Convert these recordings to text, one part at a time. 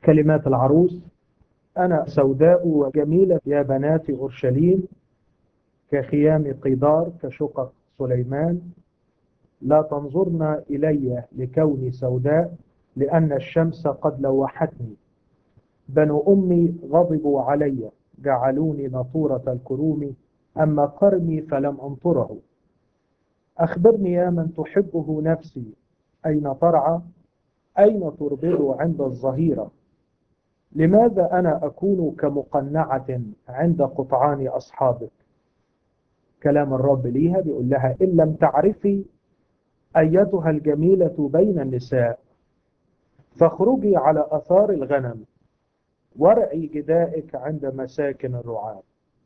كلمات العروس أنا سوداء وجميلة يا بنات أورشليم كخيام قيدار كشقق سليمان لا تنظرن إلي لكوني سوداء لأن الشمس قد لوحتني بنو أمي غضبوا علي جعلوني نطورة الكروم أما قرني فلم أنطره أخبرني يا من تحبه نفسي أين ترعى أين تربض عند الظهيرة لماذا أنا أكون كمقنعة عند قطعان أصحابك كلام الرب ليها بيقول لها إن لم تعرفي أيتها الجميلة بين النساء فاخرجي على أثار الغنم ورعي جدائك عند مساكن الرعاة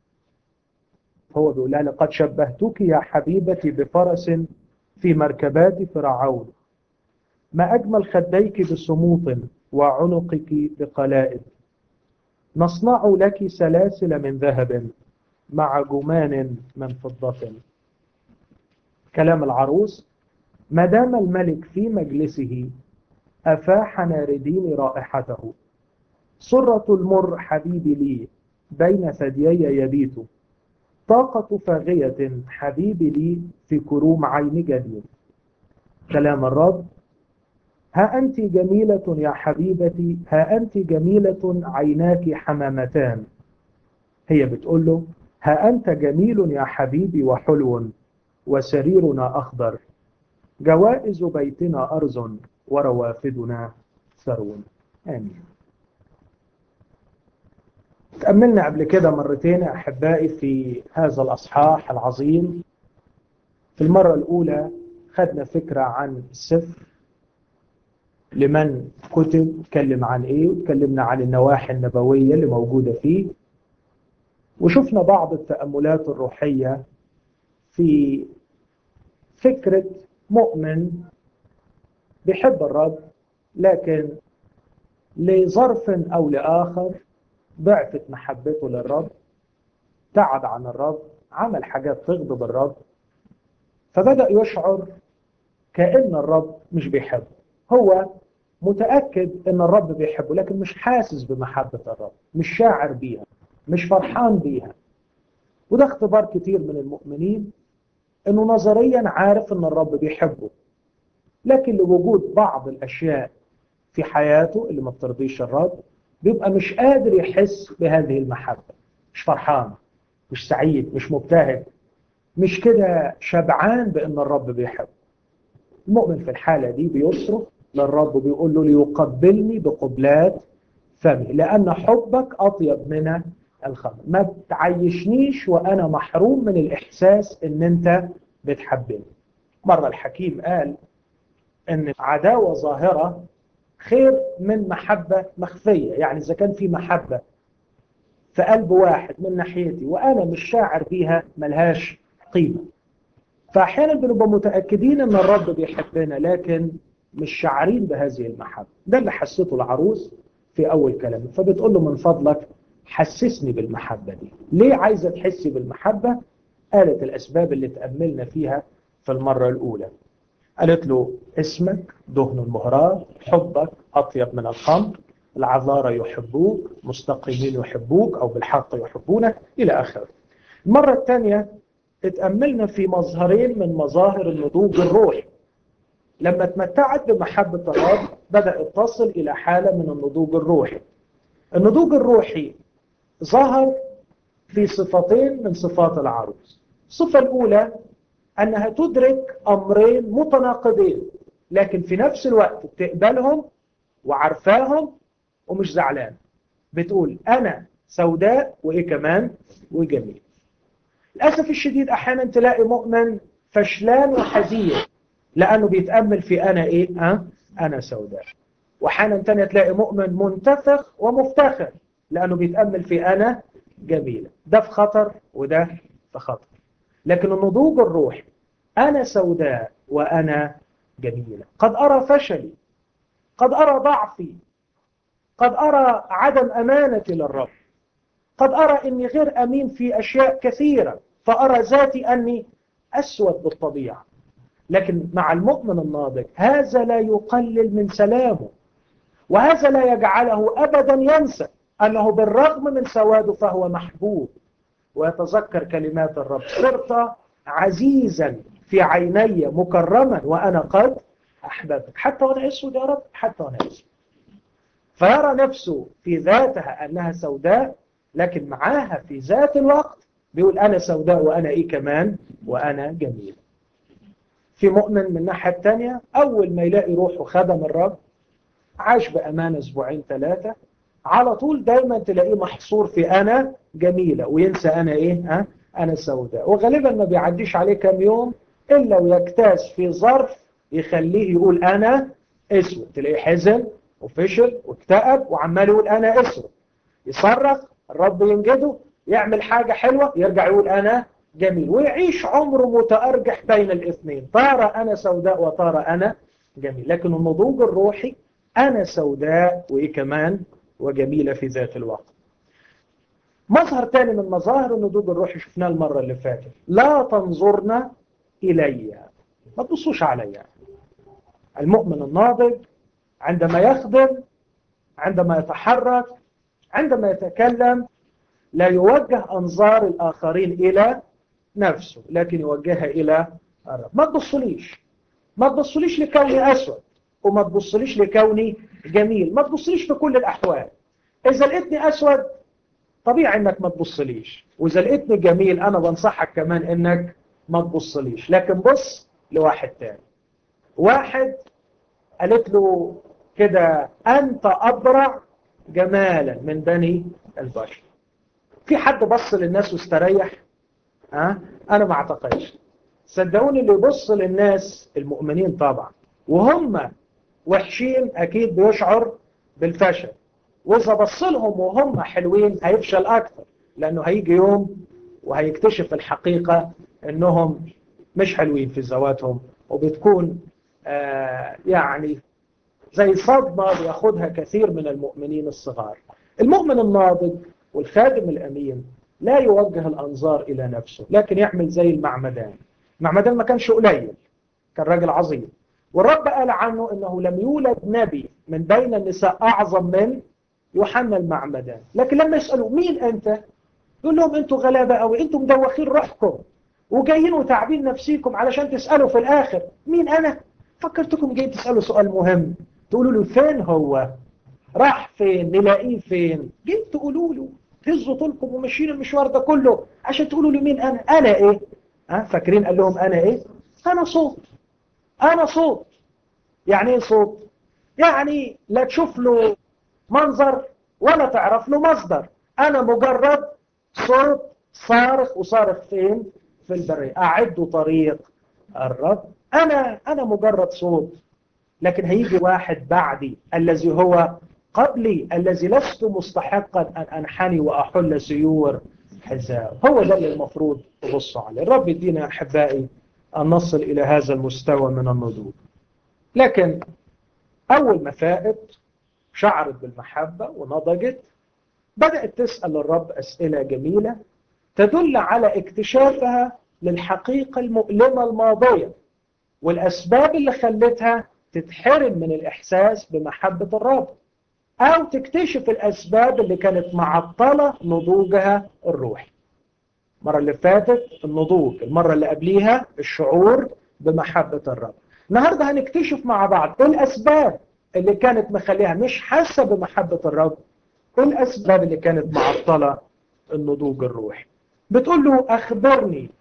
هو بيقول لها لقد شبهتك يا حبيبتي بفرس في مركبات فرعون ما أجمل خديك بصموط وعنقك بقلائد نصنع لك سلاسل من ذهب مع جمان من فضة كلام العروس ما دام الملك في مجلسه أفاح ناردين رائحته سرة المر حبيبي لي بين ثديي يبيت طاقة فاغية حبيبي لي في كروم عين جديد كلام الرب ها أنت جميلة يا حبيبتي ها أنت جميلة عيناك حمامتان هي بتقول له ها أنت جميل يا حبيبي وحلو وسريرنا أخضر جوائز بيتنا أرز وروافدنا ثرو آمين تأملنا قبل كده مرتين أحبائي في هذا الأصحاح العظيم في المرة الأولى خدنا فكرة عن السفر لمن كتب اتكلم عن ايه واتكلمنا عن النواحي النبوية اللي موجودة فيه وشفنا بعض التأملات الروحية في فكرة مؤمن بيحب الرب لكن لظرف أو لآخر ضعفت محبته للرب تعب عن الرب عمل حاجات تغضب الرب فبدأ يشعر كأن الرب مش بيحبه هو متأكد ان الرب بيحبه لكن مش حاسس بمحبة الرب مش شاعر بيها مش فرحان بيها وده اختبار كتير من المؤمنين انه نظريا عارف ان الرب بيحبه لكن لوجود بعض الاشياء في حياته اللي ما بترضيش الرب بيبقى مش قادر يحس بهذه المحبة مش فرحان مش سعيد مش مبتهج مش كده شبعان بان الرب بيحبه المؤمن في الحالة دي بيصرخ للرب وبيقول له ليقبلني بقبلات فمي لأن حبك أطيب من الخمر ما تعيشنيش وأنا محروم من الإحساس إن أنت بتحبني مرة الحكيم قال إن عداوة ظاهرة خير من محبة مخفية يعني إذا كان في محبة في قلب واحد من ناحيتي وأنا مش شاعر بيها ملهاش قيمة فأحيانا بنبقى متأكدين أن الرب بيحبنا لكن مش شاعرين بهذه المحبة ده اللي حسيته العروس في أول كلامه فبتقول له من فضلك حسسني بالمحبة دي ليه عايزة تحسي بالمحبة قالت الأسباب اللي تأملنا فيها في المرة الأولى قالت له اسمك دهن المهرات حبك أطيب من الخمر العذارى يحبوك مستقيمين يحبوك أو بالحق يحبونك إلى آخره المرة الثانية اتأملنا في مظهرين من مظاهر النضوج الروحي لما تمتعت بمحبة الرب بدأت تصل إلى حالة من النضوج الروحي النضوج الروحي ظهر في صفتين من صفات العروس الصفة الأولى أنها تدرك أمرين متناقضين لكن في نفس الوقت بتقبلهم وعرفاهم ومش زعلان بتقول أنا سوداء وإيه كمان وجميل للأسف الشديد أحيانا تلاقي مؤمن فشلان وحزين لأنه بيتأمل في أنا إيه أه؟ أنا سوداء وحانا تانية تلاقي مؤمن منتفخ ومفتخر لأنه بيتأمل في أنا جميلة ده في خطر وده في خطر لكن النضوج الروحي أنا سوداء وأنا جميلة قد أرى فشلي قد أرى ضعفي قد أرى عدم أمانتي للرب قد أرى أني غير أمين في أشياء كثيرة فأرى ذاتي أني أسود بالطبيعة لكن مع المؤمن الناضج هذا لا يقلل من سلامه وهذا لا يجعله أبدا ينسى أنه بالرغم من سواده فهو محبوب ويتذكر كلمات الرب صرت عزيزا في عيني مكرما وأنا قد أحببتك حتى وأنا أسود يا رب حتى وأنا أسود فيرى نفسه في ذاتها أنها سوداء لكن معاها في ذات الوقت بيقول أنا سوداء وأنا إيه كمان وأنا جميل في مؤمن من الناحية الثانية أول ما يلاقي روحه خدم الرب عاش بأمان أسبوعين ثلاثة على طول دايما تلاقيه محصور في أنا جميلة وينسى أنا إيه ها أنا سوداء وغالبا ما بيعديش عليه كام يوم إلا ويكتاز في ظرف يخليه يقول أنا اسود تلاقيه حزن وفشل واكتئب وعمال يقول أنا اسود يصرخ الرب ينجده يعمل حاجة حلوة يرجع يقول أنا جميل ويعيش عمره متأرجح بين الاثنين طار أنا سوداء وطار أنا جميل لكن النضوج الروحي أنا سوداء وإيه كمان وجميلة في ذات الوقت مظهر تاني من مظاهر النضوج الروحي شفناه المرة اللي فاتت لا تنظرنا إلي ما تبصوش عليا المؤمن الناضج عندما يخدم عندما يتحرك عندما يتكلم لا يوجه أنظار الآخرين إلى نفسه لكن يوجهها إلى الرب ما تبصليش ما تبصليش لكوني أسود وما تبصليش لكوني جميل ما تبصليش في كل الأحوال إذا لقيتني أسود طبيعي إنك ما تبصليش وإذا لقيتني جميل أنا بنصحك كمان إنك ما تبصليش لكن بص لواحد تاني واحد قالت له كده أنت أبرع جمالا من بني البشر في حد بص للناس واستريح ها أه؟ أنا ما أعتقدش صدقوني اللي يبص للناس المؤمنين طبعا وهم وحشين أكيد بيشعر بالفشل وإذا بص لهم وهم حلوين هيفشل أكثر لأنه هيجي يوم وهيكتشف الحقيقة أنهم مش حلوين في ذواتهم وبتكون آه يعني زي صدمة بياخدها كثير من المؤمنين الصغار المؤمن الناضج والخادم الأمين لا يوجه الأنظار إلى نفسه لكن يعمل زي المعمدان المعمدان ما كانش قليل كان راجل عظيم والرب قال عنه أنه لم يولد نبي من بين النساء أعظم من يوحنا المعمدان لكن لما يسألوا مين أنت يقول لهم أنتوا غلابة أوي أنتوا مدوخين روحكم وجايين وتعبين نفسيكم علشان تسألوا في الآخر مين أنا فكرتكم جايين تسألوا سؤال مهم تقولوا له فين هو راح فين نلاقيه فين جيت تقولوا له هزوا طولكم وماشيين المشوار ده كله عشان تقولوا لي مين انا انا ايه ها فاكرين قال لهم انا ايه انا صوت انا صوت يعني ايه صوت يعني لا تشوف له منظر ولا تعرف له مصدر انا مجرد صوت صارخ وصارخ فين في البرية اعدوا طريق الرب انا انا مجرد صوت لكن هيجي واحد بعدي الذي هو قبلي الذي لست مستحقا أن أنحني وأحل سيور حذاء هو ده اللي المفروض تبص عليه الرب يدينا أحبائي أن نصل إلى هذا المستوى من النضوج لكن أول ما فاقت شعرت بالمحبة ونضجت بدأت تسأل الرب أسئلة جميلة تدل على اكتشافها للحقيقة المؤلمة الماضية والأسباب اللي خلتها تتحرم من الإحساس بمحبة الرب أو تكتشف الأسباب اللي كانت معطلة نضوجها الروحي المرة اللي فاتت النضوج المرة اللي قبليها الشعور بمحبة الرب النهاردة هنكتشف مع بعض ايه الأسباب اللي كانت مخليها مش حاسة بمحبة الرب ايه الأسباب اللي كانت معطلة النضوج الروحي بتقول له أخبرني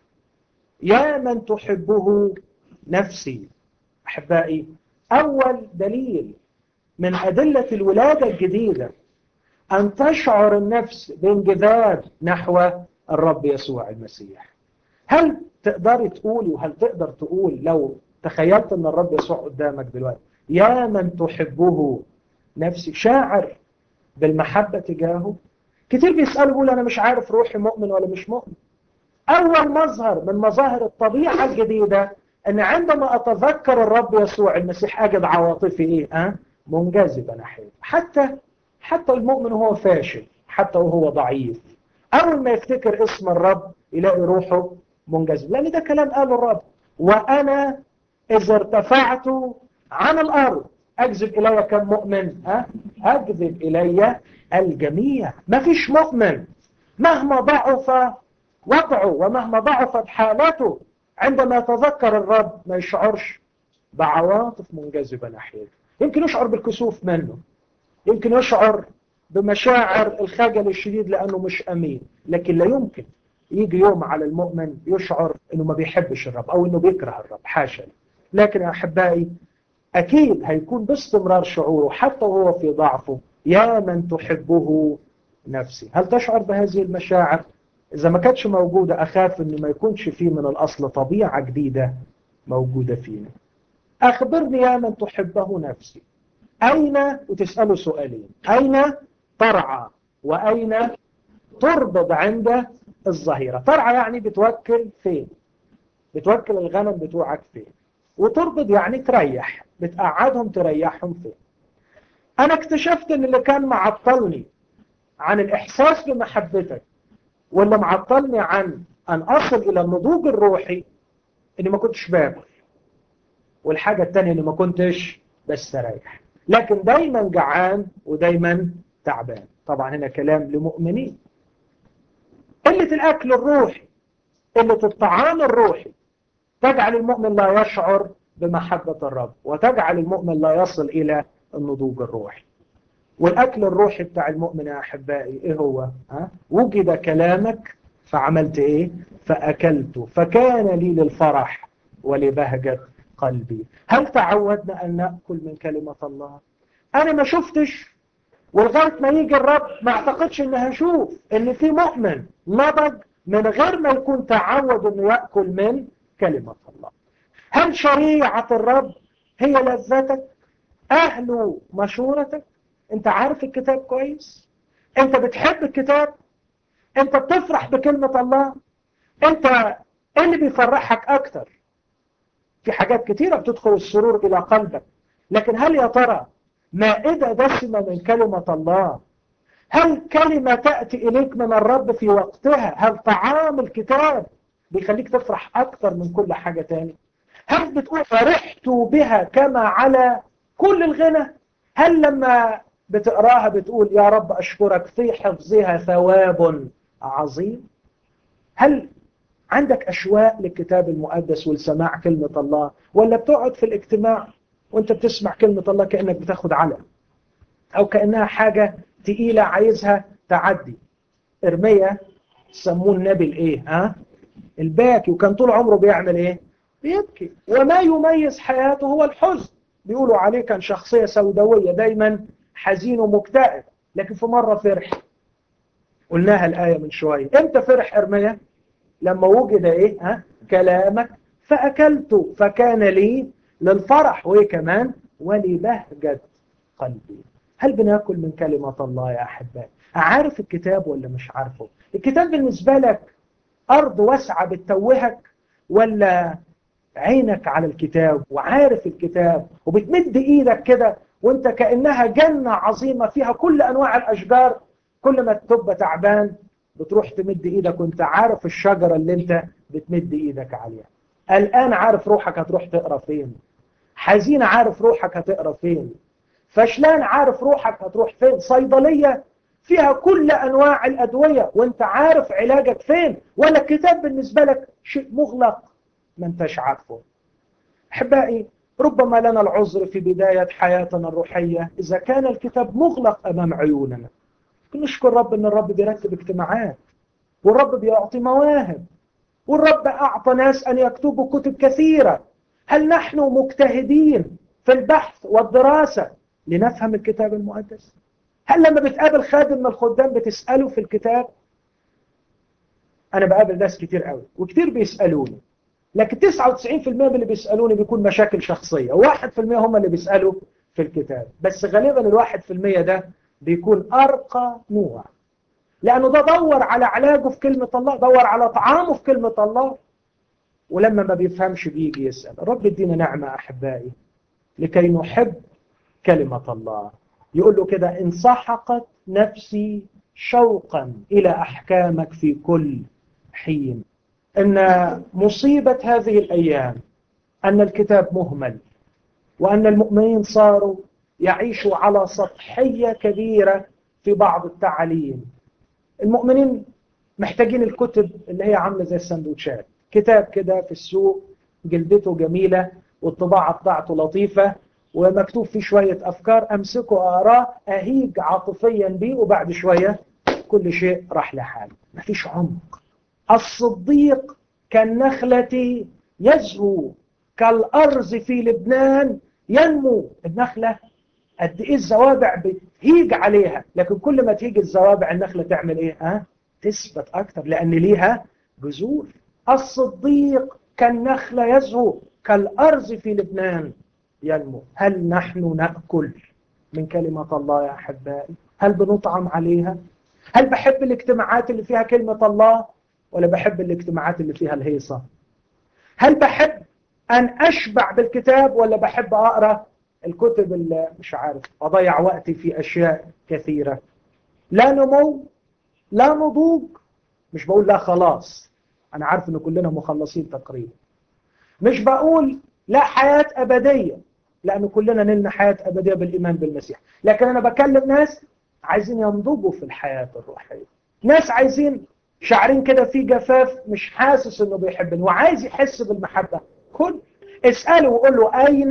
يا من تحبه نفسي أحبائي أول دليل من أدلة الولادة الجديدة أن تشعر النفس بانجذاب نحو الرب يسوع المسيح هل تقدر تقولي وهل تقدر تقول لو تخيلت أن الرب يسوع قدامك دلوقتي يا من تحبه نفسي شاعر بالمحبة تجاهه كتير بيسألوا يقول أنا مش عارف روحي مؤمن ولا مش مؤمن أول مظهر من مظاهر الطبيعة الجديدة أن عندما أتذكر الرب يسوع المسيح أجد عواطفي إيه أه؟ منجذبة ناحيته حتى حتى المؤمن وهو فاشل حتى وهو ضعيف أول ما يفتكر اسم الرب يلاقي روحه منجذب لأن ده كلام قاله الرب وأنا إذا ارتفعت عن الأرض أجذب إلي كم مؤمن ها؟ أجذب إلي الجميع ما فيش مؤمن مهما ضعف وضعه ومهما ضعفت حالته عندما يتذكر الرب ما يشعرش بعواطف منجذبة ناحيته يمكن يشعر بالكسوف منه يمكن يشعر بمشاعر الخجل الشديد لأنه مش أمين لكن لا يمكن يجي يوم على المؤمن يشعر أنه ما بيحبش الرب أو أنه بيكره الرب حاشا لكن يا أحبائي أكيد هيكون باستمرار شعوره حتى وهو في ضعفه يا من تحبه نفسي هل تشعر بهذه المشاعر؟ إذا ما كانتش موجودة أخاف أنه ما يكونش فيه من الأصل طبيعة جديدة موجودة فينا أخبرني يا من تحبه نفسي أين وتسأله سؤالين أين ترعى وأين تربض عند الظهيرة ترعى يعني بتوكل فين بتوكل الغنم بتوعك فين وتربض يعني تريح بتقعدهم تريحهم فين أنا اكتشفت أن اللي كان معطلني عن الإحساس بمحبتك واللي معطلني عن أن أصل إلى النضوج الروحي أني ما كنتش باكل والحاجة الثانية أني ما كنتش بستريح لكن دايما جعان ودايما تعبان طبعا هنا كلام لمؤمنين قلة الأكل الروحي قلة الطعام الروحي تجعل المؤمن لا يشعر بمحبة الرب وتجعل المؤمن لا يصل إلى النضوج الروحي والأكل الروحي بتاع المؤمن يا أحبائي إيه هو؟ ها؟ وجد كلامك فعملت إيه؟ فأكلت فكان لي للفرح ولبهجة قلبي هل تعودنا أن نأكل من كلمة الله؟ أنا ما شفتش ولغاية ما يجي الرب ما اعتقدش أن هشوف أن في مؤمن نضج من غير ما يكون تعود أنه يأكل من كلمة الله هل شريعة الرب هي لذتك؟ أهل مشورتك؟ أنت عارف الكتاب كويس؟ أنت بتحب الكتاب؟ أنت بتفرح بكلمة الله؟ أنت إيه اللي بيفرحك أكتر؟ في حاجات كتيرة بتدخل السرور إلى قلبك لكن هل يا ترى مائدة دسمة من كلمة الله هل كلمة تأتي إليك من الرب في وقتها هل طعام الكتاب بيخليك تفرح أكتر من كل حاجة تاني هل بتقول فرحت بها كما على كل الغنى هل لما بتقراها بتقول يا رب أشكرك في حفظها ثواب عظيم هل عندك أشواق للكتاب المقدس ولسماع كلمة الله ولا بتقعد في الاجتماع وانت بتسمع كلمة الله كأنك بتاخد علم أو كأنها حاجة تقيلة عايزها تعدي إرميا سموه النبي الإيه ها الباكي وكان طول عمره بيعمل إيه بيبكي وما يميز حياته هو الحزن بيقولوا عليه كان شخصية سوداوية دايما حزين ومكتئب لكن في مرة فرح قلناها الآية من شوية امتى فرح إرميا لما وجد إيه ها كلامك فأكلت فكان لي للفرح وإيه كمان ولبهجة قلبي هل بناكل من كلمة الله يا أحبائي عارف الكتاب ولا مش عارفه الكتاب بالنسبة لك أرض واسعة بتتوهك ولا عينك على الكتاب وعارف الكتاب وبتمد إيدك كده وانت كأنها جنة عظيمة فيها كل أنواع الأشجار كل ما تبقى تعبان بتروح تمد إيدك وانت عارف الشجرة اللي انت بتمد إيدك عليها الآن عارف روحك هتروح تقرأ فين حزين عارف روحك هتقرأ فين فشلان عارف روحك هتروح فين صيدلية فيها كل أنواع الأدوية وانت عارف علاجك فين ولا الكتاب بالنسبة لك شيء مغلق ما انتش عارفه أحبائي ربما لنا العذر في بداية حياتنا الروحية إذا كان الكتاب مغلق أمام عيوننا نشكر رب أن الرب بيرتب اجتماعات والرب بيعطي مواهب والرب أعطى ناس أن يكتبوا كتب كثيرة هل نحن مجتهدين في البحث والدراسة لنفهم الكتاب المقدس هل لما بتقابل خادم من الخدام بتسأله في الكتاب أنا بقابل ناس كتير قوي وكتير بيسألوني لكن 99% من اللي بيسألوني بيكون مشاكل شخصية و1% هم اللي بيسألوا في الكتاب بس غالبا الواحد في المية ده بيكون أرقى نوع لأنه ده دور على علاجه في كلمة الله دور على طعامه في كلمة الله ولما ما بيفهمش بيجي يسأل رب ادينا نعمة أحبائي لكي نحب كلمة الله يقول له كده إن سحقت نفسي شوقا إلى أحكامك في كل حين أن مصيبة هذه الأيام أن الكتاب مهمل وأن المؤمنين صاروا يعيشوا على سطحية كبيرة في بعض التعاليم المؤمنين محتاجين الكتب اللي هي عاملة زي السندوتشات كتاب كده في السوق جلدته جميلة والطباعة بتاعته لطيفة ومكتوب فيه شوية أفكار أمسكه أقراه أهيج عاطفيا بيه وبعد شوية كل شيء راح لحاله مفيش عمق الصديق كالنخلة يزهو كالأرز في لبنان ينمو النخلة قد إيه الزوابع بتهيج عليها لكن كل ما تهيج الزوابع النخلة تعمل إيه؟ ها؟ تثبت أكتر لأن ليها جذور الصديق كالنخلة يزهو كالأرز في لبنان ينمو هل نحن نأكل من كلمة الله يا أحبائي هل بنطعم عليها هل بحب الاجتماعات اللي فيها كلمة الله ولا بحب الاجتماعات اللي فيها الهيصة هل بحب أن أشبع بالكتاب ولا بحب أقرأ الكتب اللي مش عارف أضيع وقتي في أشياء كثيرة لا نمو لا نضوج مش بقول لا خلاص أنا عارف أن كلنا مخلصين تقريبا مش بقول لا حياة أبدية لأن كلنا نلنا حياة أبدية بالإيمان بالمسيح لكن أنا بكلم ناس عايزين ينضجوا في الحياة الروحية ناس عايزين شعرين كده في جفاف مش حاسس انه بيحبني وعايز يحس بالمحبة كل اسأله وقول له اين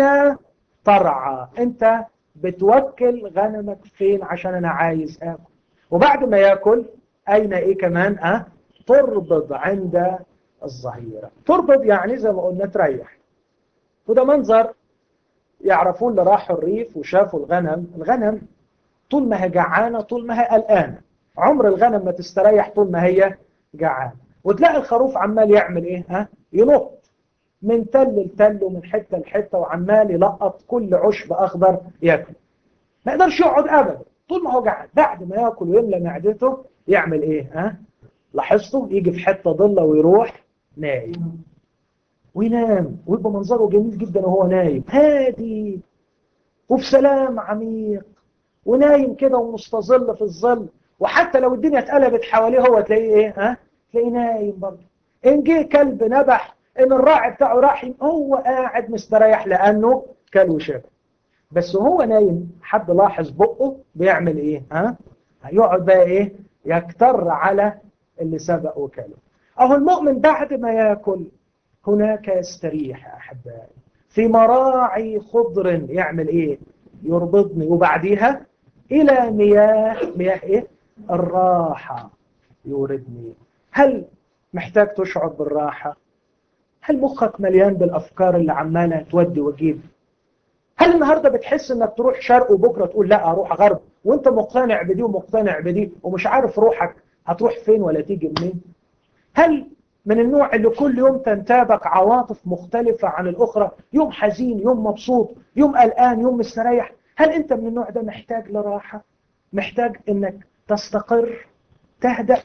ترعى انت بتوكل غنمك فين عشان انا عايز اكل وبعد ما ياكل اين ايه كمان اه تربض عند الظهيرة تربض يعني زي ما قلنا تريح وده منظر يعرفون اللي راحوا الريف وشافوا الغنم الغنم طول ما هي جعانة طول ما هي قلقانة عمر الغنم ما تستريح طول ما هي جعانة وتلاقي الخروف عمال يعمل ايه ها ينط من تل لتل ومن حتة لحتة وعمال يلقط كل عشب اخضر ياكل ما يقدرش يقعد ابدا طول ما هو جعان بعد ما ياكل ويملى معدته يعمل ايه ها لاحظته يجي في حتة ضلة ويروح نايم وينام ويبقى منظره جميل جدا وهو نايم هادي وفي سلام عميق ونايم كده ومستظل في الظل وحتى لو الدنيا اتقلبت حواليه هو تلاقيه ايه ها تلاقيه نايم برضه ان جه كلب نبح ان الراعي بتاعه راح هو قاعد مستريح لانه كل وشرب بس وهو نايم حد لاحظ بقه بيعمل ايه ها هيقعد بقى ايه يكتر على اللي سبق وكله اهو المؤمن بعد ما ياكل هناك يستريح يا احبائي في مراعي خضر يعمل ايه يربطني وبعديها الى مياه مياه ايه الراحة يوردني هل محتاج تشعر بالراحة هل مخك مليان بالافكار اللي عمالة تودي وجيب هل النهاردة بتحس انك تروح شرق وبكرة تقول لا اروح غرب وانت مقتنع بدي ومقتنع بدي ومش عارف روحك هتروح فين ولا تيجي منين هل من النوع اللي كل يوم تنتابك عواطف مختلفة عن الأخرى يوم حزين يوم مبسوط يوم قلقان يوم مستريح هل أنت من النوع ده محتاج لراحة محتاج أنك تستقر تهدأ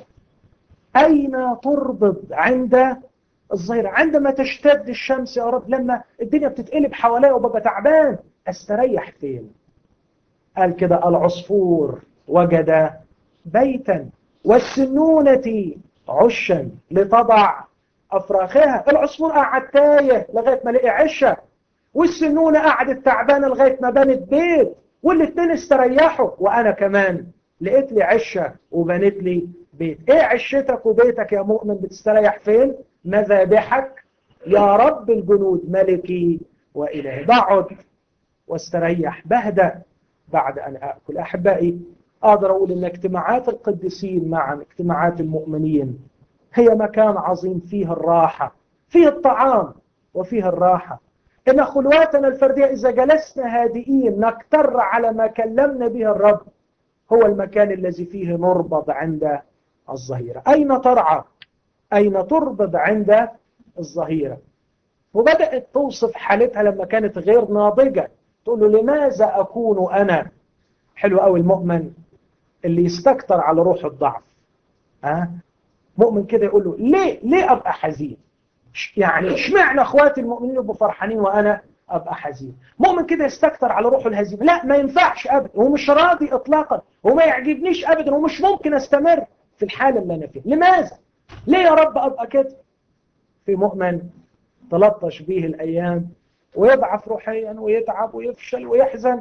أين تربض عند الظهيرة عندما تشتد الشمس يا رب لما الدنيا بتتقلب حواليا وببقى تعبان استريح فين قال كده العصفور وجد بيتا والسنونة عشا لتضع أفراخها العصفور قعد تايه لغاية ما لقي عشة والسنونة قعدت تعبانة لغاية ما بنت بيت والاثنين استريحوا وأنا كمان لقيت لي عشة وبنت لي بيت ايه عشتك وبيتك يا مؤمن بتستريح فين مذابحك يا رب الجنود ملكي وإلهي بقعد واستريح بهدأ بعد أن أكل أحبائي أقدر أقول أن اجتماعات القديسين معا اجتماعات المؤمنين هي مكان عظيم فيه الراحة فيه الطعام وفيه الراحة إن خلواتنا الفردية إذا جلسنا هادئين نكتر على ما كلمنا به الرب هو المكان الذي فيه نربض عند الظهيرة أين ترعى أين تربض عند الظهيرة وبدأت توصف حالتها لما كانت غير ناضجة تقول له لماذا أكون أنا حلو قوي المؤمن اللي يستكتر على روح الضعف ها مؤمن كده يقول له ليه ليه ابقى حزين يعني اشمعنى اخواتي المؤمنين يبقوا فرحانين وانا ابقى حزين مؤمن كده يستكتر على روحه الهزيمه لا ما ينفعش ابدا هو مش راضي اطلاقا وما يعجبنيش ابدا ومش ممكن استمر في الحاله اللي انا فيها لماذا ليه يا رب ابقى كده في مؤمن تلطش به الايام ويضعف روحيا ويتعب ويفشل ويحزن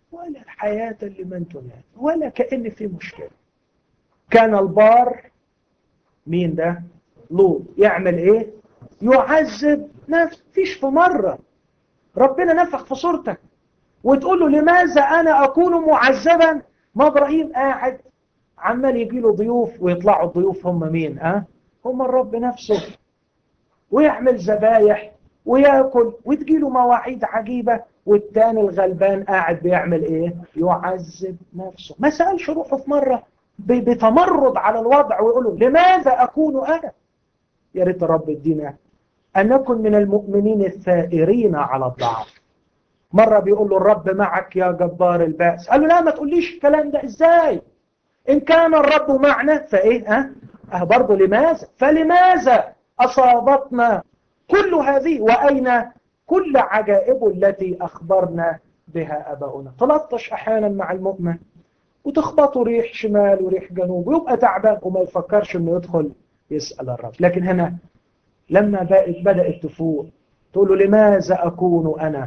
ولا الحياة اللي ما انتم يعني ولا كأن في مشكلة كان البار مين ده لوط يعمل ايه يعذب نفسه فيش في مرة ربنا نفخ في صورتك وتقول له لماذا أنا أكون معذبا ما إبراهيم قاعد عمال يجي له ضيوف ويطلعوا الضيوف هم مين أه؟ هم الرب نفسه ويعمل ذبايح وياكل وتجي له مواعيد عجيبة والتاني الغلبان قاعد بيعمل ايه يعذب نفسه ما سألش روحه في مرة بتمرد على الوضع ويقول له لماذا أكون أنا يا ريت الرب يدينا أن نكن من المؤمنين الثائرين على الضعف مرة بيقول له الرب معك يا جبار البأس قال له لا ما تقوليش الكلام ده ازاي إن كان الرب معنا فإيه أه, أه برضه لماذا فلماذا أصابتنا كل هذه وأين كل عجائب التي أخبرنا بها أباؤنا تلطش أحيانا مع المؤمن وتخبطه ريح شمال وريح جنوب ويبقى تعبان وما يفكرش انه يدخل يسأل الرب لكن هنا لما بقت بدأت تفوق تقول له لماذا أكون أنا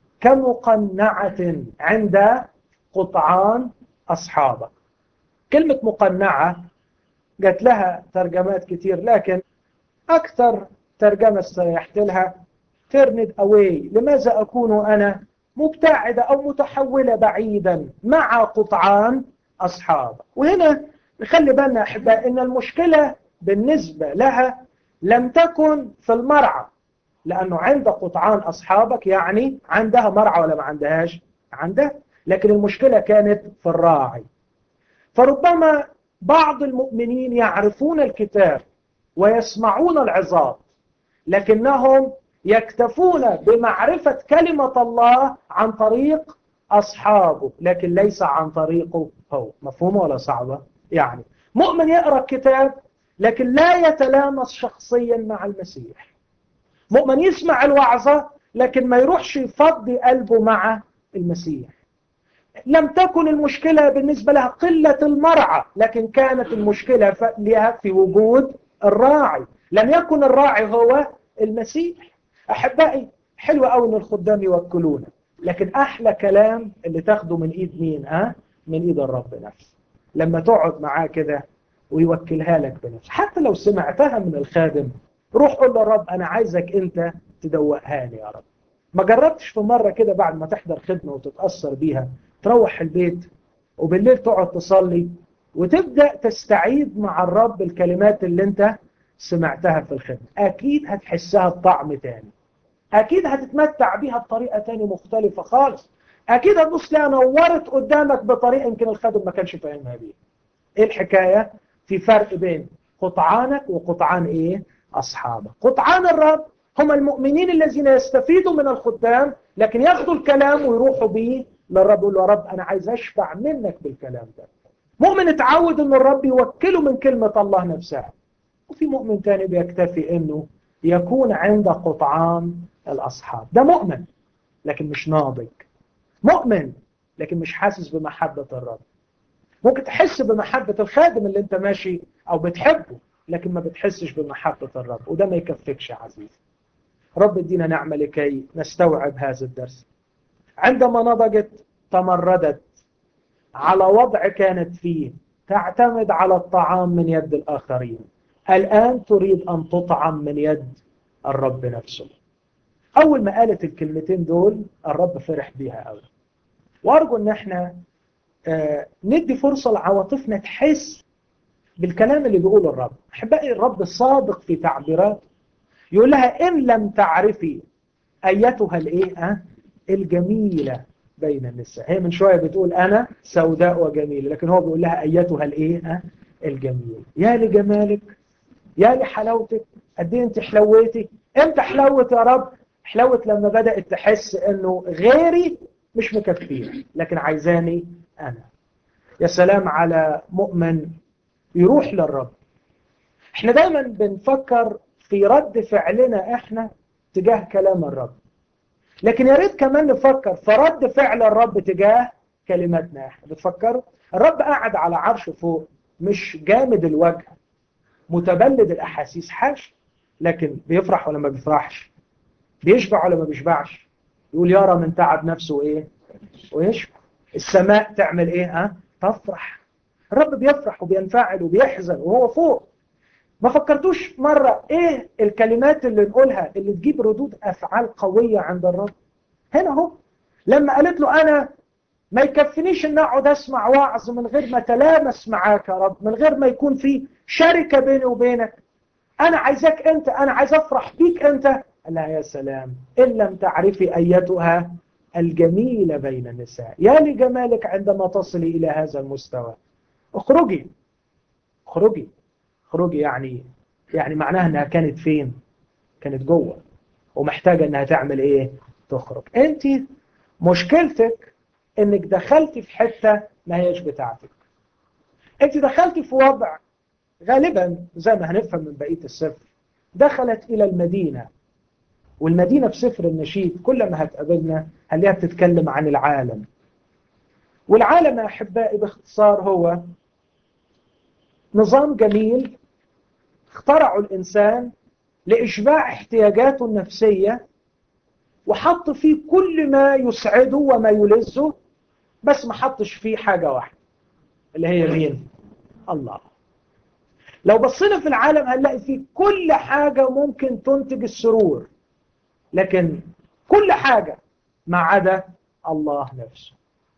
كمقنعة عند قطعان أصحابك كلمة مقنعة جات لها ترجمات كتير لكن أكثر ترجمة استريحت لها ترند أواي لماذا أكون أنا مبتعدة أو متحولة بعيدا مع قطعان أصحابك وهنا نخلي بالنا أحباء إن المشكلة بالنسبة لها لم تكن في المرعى لأنه عند قطعان أصحابك يعني عندها مرعى ولا ما عندهاش عندها لكن المشكلة كانت في الراعي فربما بعض المؤمنين يعرفون الكتاب ويسمعون العظات لكنهم يكتفون بمعرفة كلمة الله عن طريق أصحابه لكن ليس عن طريقه هو مفهوم ولا صعبة يعني مؤمن يقرأ الكتاب لكن لا يتلامس شخصيا مع المسيح مؤمن يسمع الوعظة لكن ما يروحش يفضي قلبه مع المسيح لم تكن المشكلة بالنسبة لها قلة المرعى لكن كانت المشكلة لها في وجود الراعي لم يكن الراعي هو المسيح أحبائي حلوة قوي ان الخدام يوكلونا لكن أحلى كلام اللي تاخده من إيد مين أه؟ من إيد الرب نفسه لما تقعد معاه كده ويوكلها لك بنفسه حتى لو سمعتها من الخادم روح قول له رب أنا عايزك أنت تدوقها لي يا رب ما جربتش في مرة كده بعد ما تحضر خدمة وتتأثر بيها تروح البيت وبالليل تقعد تصلي وتبدأ تستعيد مع الرب الكلمات اللي انت سمعتها في الخدمة أكيد هتحسها بطعم تاني أكيد هتتمتع بيها بطريقة تاني مختلفة خالص أكيد هتبص تلاقيها نورت قدامك بطريقة يمكن الخادم ما كانش فاهمها بيها إيه الحكاية؟ في فرق بين قطعانك وقطعان إيه؟ أصحابك قطعان الرب هم المؤمنين الذين يستفيدوا من الخدام لكن ياخدوا الكلام ويروحوا بيه للرب يقول له يا رب أنا عايز أشبع منك بالكلام ده مؤمن اتعود أن الرب يوكله من كلمة الله نفسها وفي مؤمن تاني بيكتفي أنه يكون عند قطعان الأصحاب ده مؤمن لكن مش ناضج مؤمن لكن مش حاسس بمحبة الرب ممكن تحس بمحبة الخادم اللي انت ماشي أو بتحبه لكن ما بتحسش بمحبة الرب وده ما يكفيكش يا عزيزي رب ادينا نعمة لكي نستوعب هذا الدرس عندما نضجت تمردت على وضع كانت فيه تعتمد على الطعام من يد الآخرين الآن تريد أن تطعم من يد الرب نفسه أول ما قالت الكلمتين دول الرب فرح بيها قوي وأرجو أن احنا آه ندي فرصة لعواطفنا تحس بالكلام اللي بيقوله الرب أحبائي الرب صادق في تعبيراته يقول لها إن لم تعرفي أيتها الإيه أه؟ الجميلة بين النساء هي من شوية بتقول أنا سوداء وجميلة لكن هو بيقول لها أيتها الإيه أه؟ الجميلة يا لجمالك يا لحلاوتك قد ايه انت حلويتي امتى حلوت يا رب حلوت لما بدأت تحس انه غيري مش مكفيه لكن عايزاني انا يا سلام على مؤمن يروح للرب احنا دايما بنفكر في رد فعلنا احنا تجاه كلام الرب لكن يا ريت كمان نفكر في رد فعل الرب تجاه كلماتنا احنا بتفكروا الرب قاعد على عرشه فوق مش جامد الوجه متبلد الاحاسيس حاش لكن بيفرح ولا ما بيفرحش بيشبع ولا ما بيشبعش يقول يرى من تعب نفسه ايه ويشبع السماء تعمل ايه ها تفرح الرب بيفرح وبينفعل وبيحزن وهو فوق ما فكرتوش مرة ايه الكلمات اللي نقولها اللي تجيب ردود افعال قوية عند الرب هنا هو لما قالت له انا ما يكفنيش ان اقعد اسمع وعظ من غير ما تلامس معاك يا رب من غير ما يكون في شركة بيني وبينك انا عايزاك انت انا عايز افرح بيك انت قال لها يا سلام ان لم تعرفي ايتها الجميلة بين النساء يا لجمالك عندما تصلي الى هذا المستوى اخرجي اخرجي اخرجي يعني يعني معناها انها كانت فين كانت جوه ومحتاجة انها تعمل ايه تخرج انت مشكلتك انك دخلتي في حتة ما هيش بتاعتك انت دخلتي في وضع غالبا زي ما هنفهم من بقية السفر دخلت الى المدينة والمدينة في سفر النشيد كل ما هتقابلنا هنلاقيها بتتكلم عن العالم والعالم يا احبائي باختصار هو نظام جميل اخترعه الانسان لاشباع احتياجاته النفسيه وحط فيه كل ما يسعده وما يلذه بس ما حطش فيه حاجة واحدة اللي هي مين الله لو بصينا في العالم هنلاقي فيه كل حاجة ممكن تنتج السرور لكن كل حاجة ما عدا الله نفسه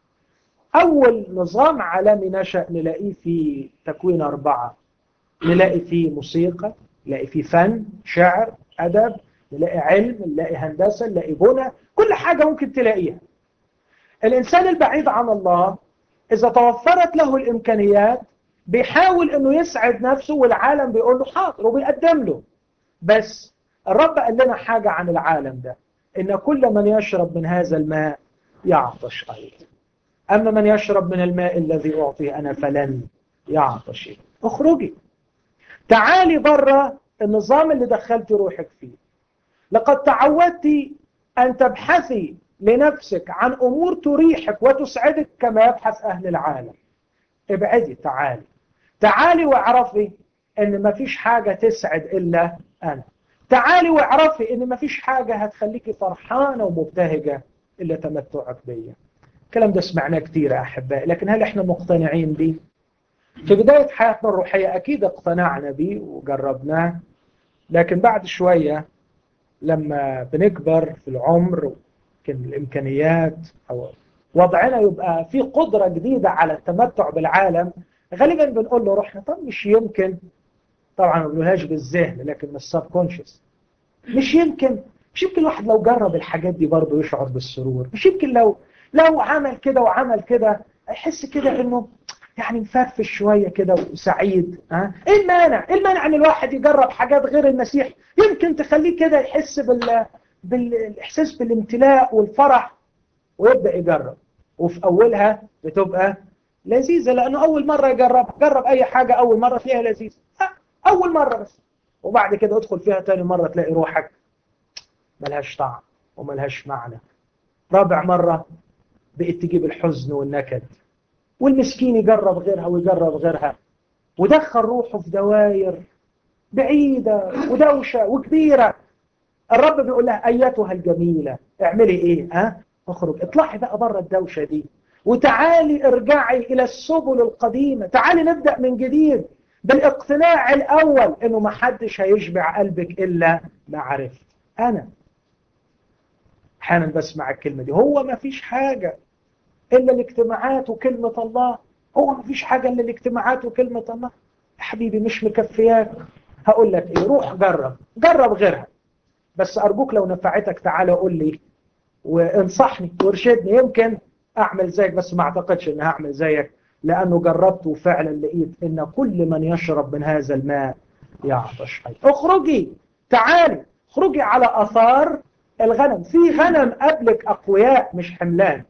أول نظام عالمي نشأ نلاقيه في تكوين أربعة نلاقي فيه موسيقى نلاقي فيه فن شعر أدب نلاقي علم نلاقي هندسة نلاقي بنى كل حاجة ممكن تلاقيها الإنسان البعيد عن الله إذا توفرت له الإمكانيات بيحاول أنه يسعد نفسه والعالم بيقول له حاضر وبيقدم له بس الرب قال لنا حاجة عن العالم ده إن كل من يشرب من هذا الماء يعطش أيضا أما من يشرب من الماء الذي أعطيه أنا فلن يعطش اخرجي تعالي بره النظام اللي دخلت روحك فيه لقد تعودت أن تبحثي لنفسك عن أمور تريحك وتسعدك كما يبحث أهل العالم ابعدي تعالي تعالي واعرفي أن ما فيش حاجة تسعد إلا أنا تعالي واعرفي أن ما فيش حاجة هتخليكي فرحانة ومبتهجة إلا تمتعك بيا الكلام ده سمعناه كتير يا أحبائي لكن هل إحنا مقتنعين بيه؟ في بداية حياتنا الروحية أكيد اقتنعنا بيه وجربناه لكن بعد شوية لما بنكبر في العمر يمكن الإمكانيات أو وضعنا يبقى في قدرة جديدة على التمتع بالعالم غالبا بنقول له روحنا طب مش يمكن طبعا ما بنقولهاش بالذهن لكن من السب كونشس مش يمكن مش يمكن الواحد لو جرب الحاجات دي برضه يشعر بالسرور مش يمكن لو لو عمل كده وعمل كده يحس كده انه يعني مفرفش شويه كده وسعيد ها ايه المانع ايه المانع ان الواحد يجرب حاجات غير المسيح يمكن تخليه كده يحس بال بالاحساس بالامتلاء والفرح ويبدا يجرب وفي اولها بتبقى لذيذه لانه اول مره يجرب جرب اي حاجه اول مره فيها لذيذه اول مره بس وبعد كده ادخل فيها تاني مره تلاقي روحك ملهاش طعم وملهاش معنى رابع مره بقيت تجيب الحزن والنكد والمسكين يجرب غيرها ويجرب غيرها ودخل روحه في دواير بعيدة ودوشة وكبيرة الرب بيقول لها أيتها الجميلة اعملي ايه ها اخرج اطلعي بقى بره الدوشة دي وتعالي ارجعي إلى السبل القديمة تعالي نبدأ من جديد بالاقتناع الأول إنه ما حدش هيشبع قلبك إلا معرفة أنا أحيانا بسمع الكلمة دي هو ما فيش حاجة إلا الاجتماعات وكلمة الله هو ما فيش حاجة إلا الاجتماعات وكلمة الله يا حبيبي مش مكفياك هقول لك إيه روح جرب جرب غيرها بس أرجوك لو نفعتك تعالى قول لي وانصحني وارشدني يمكن أعمل زيك بس ما أعتقدش إن هعمل زيك لأنه جربت وفعلا لقيت إن كل من يشرب من هذا الماء يعطش أيضا اخرجي تعالي اخرجي على أثار الغنم في غنم قبلك أقوياء مش حملان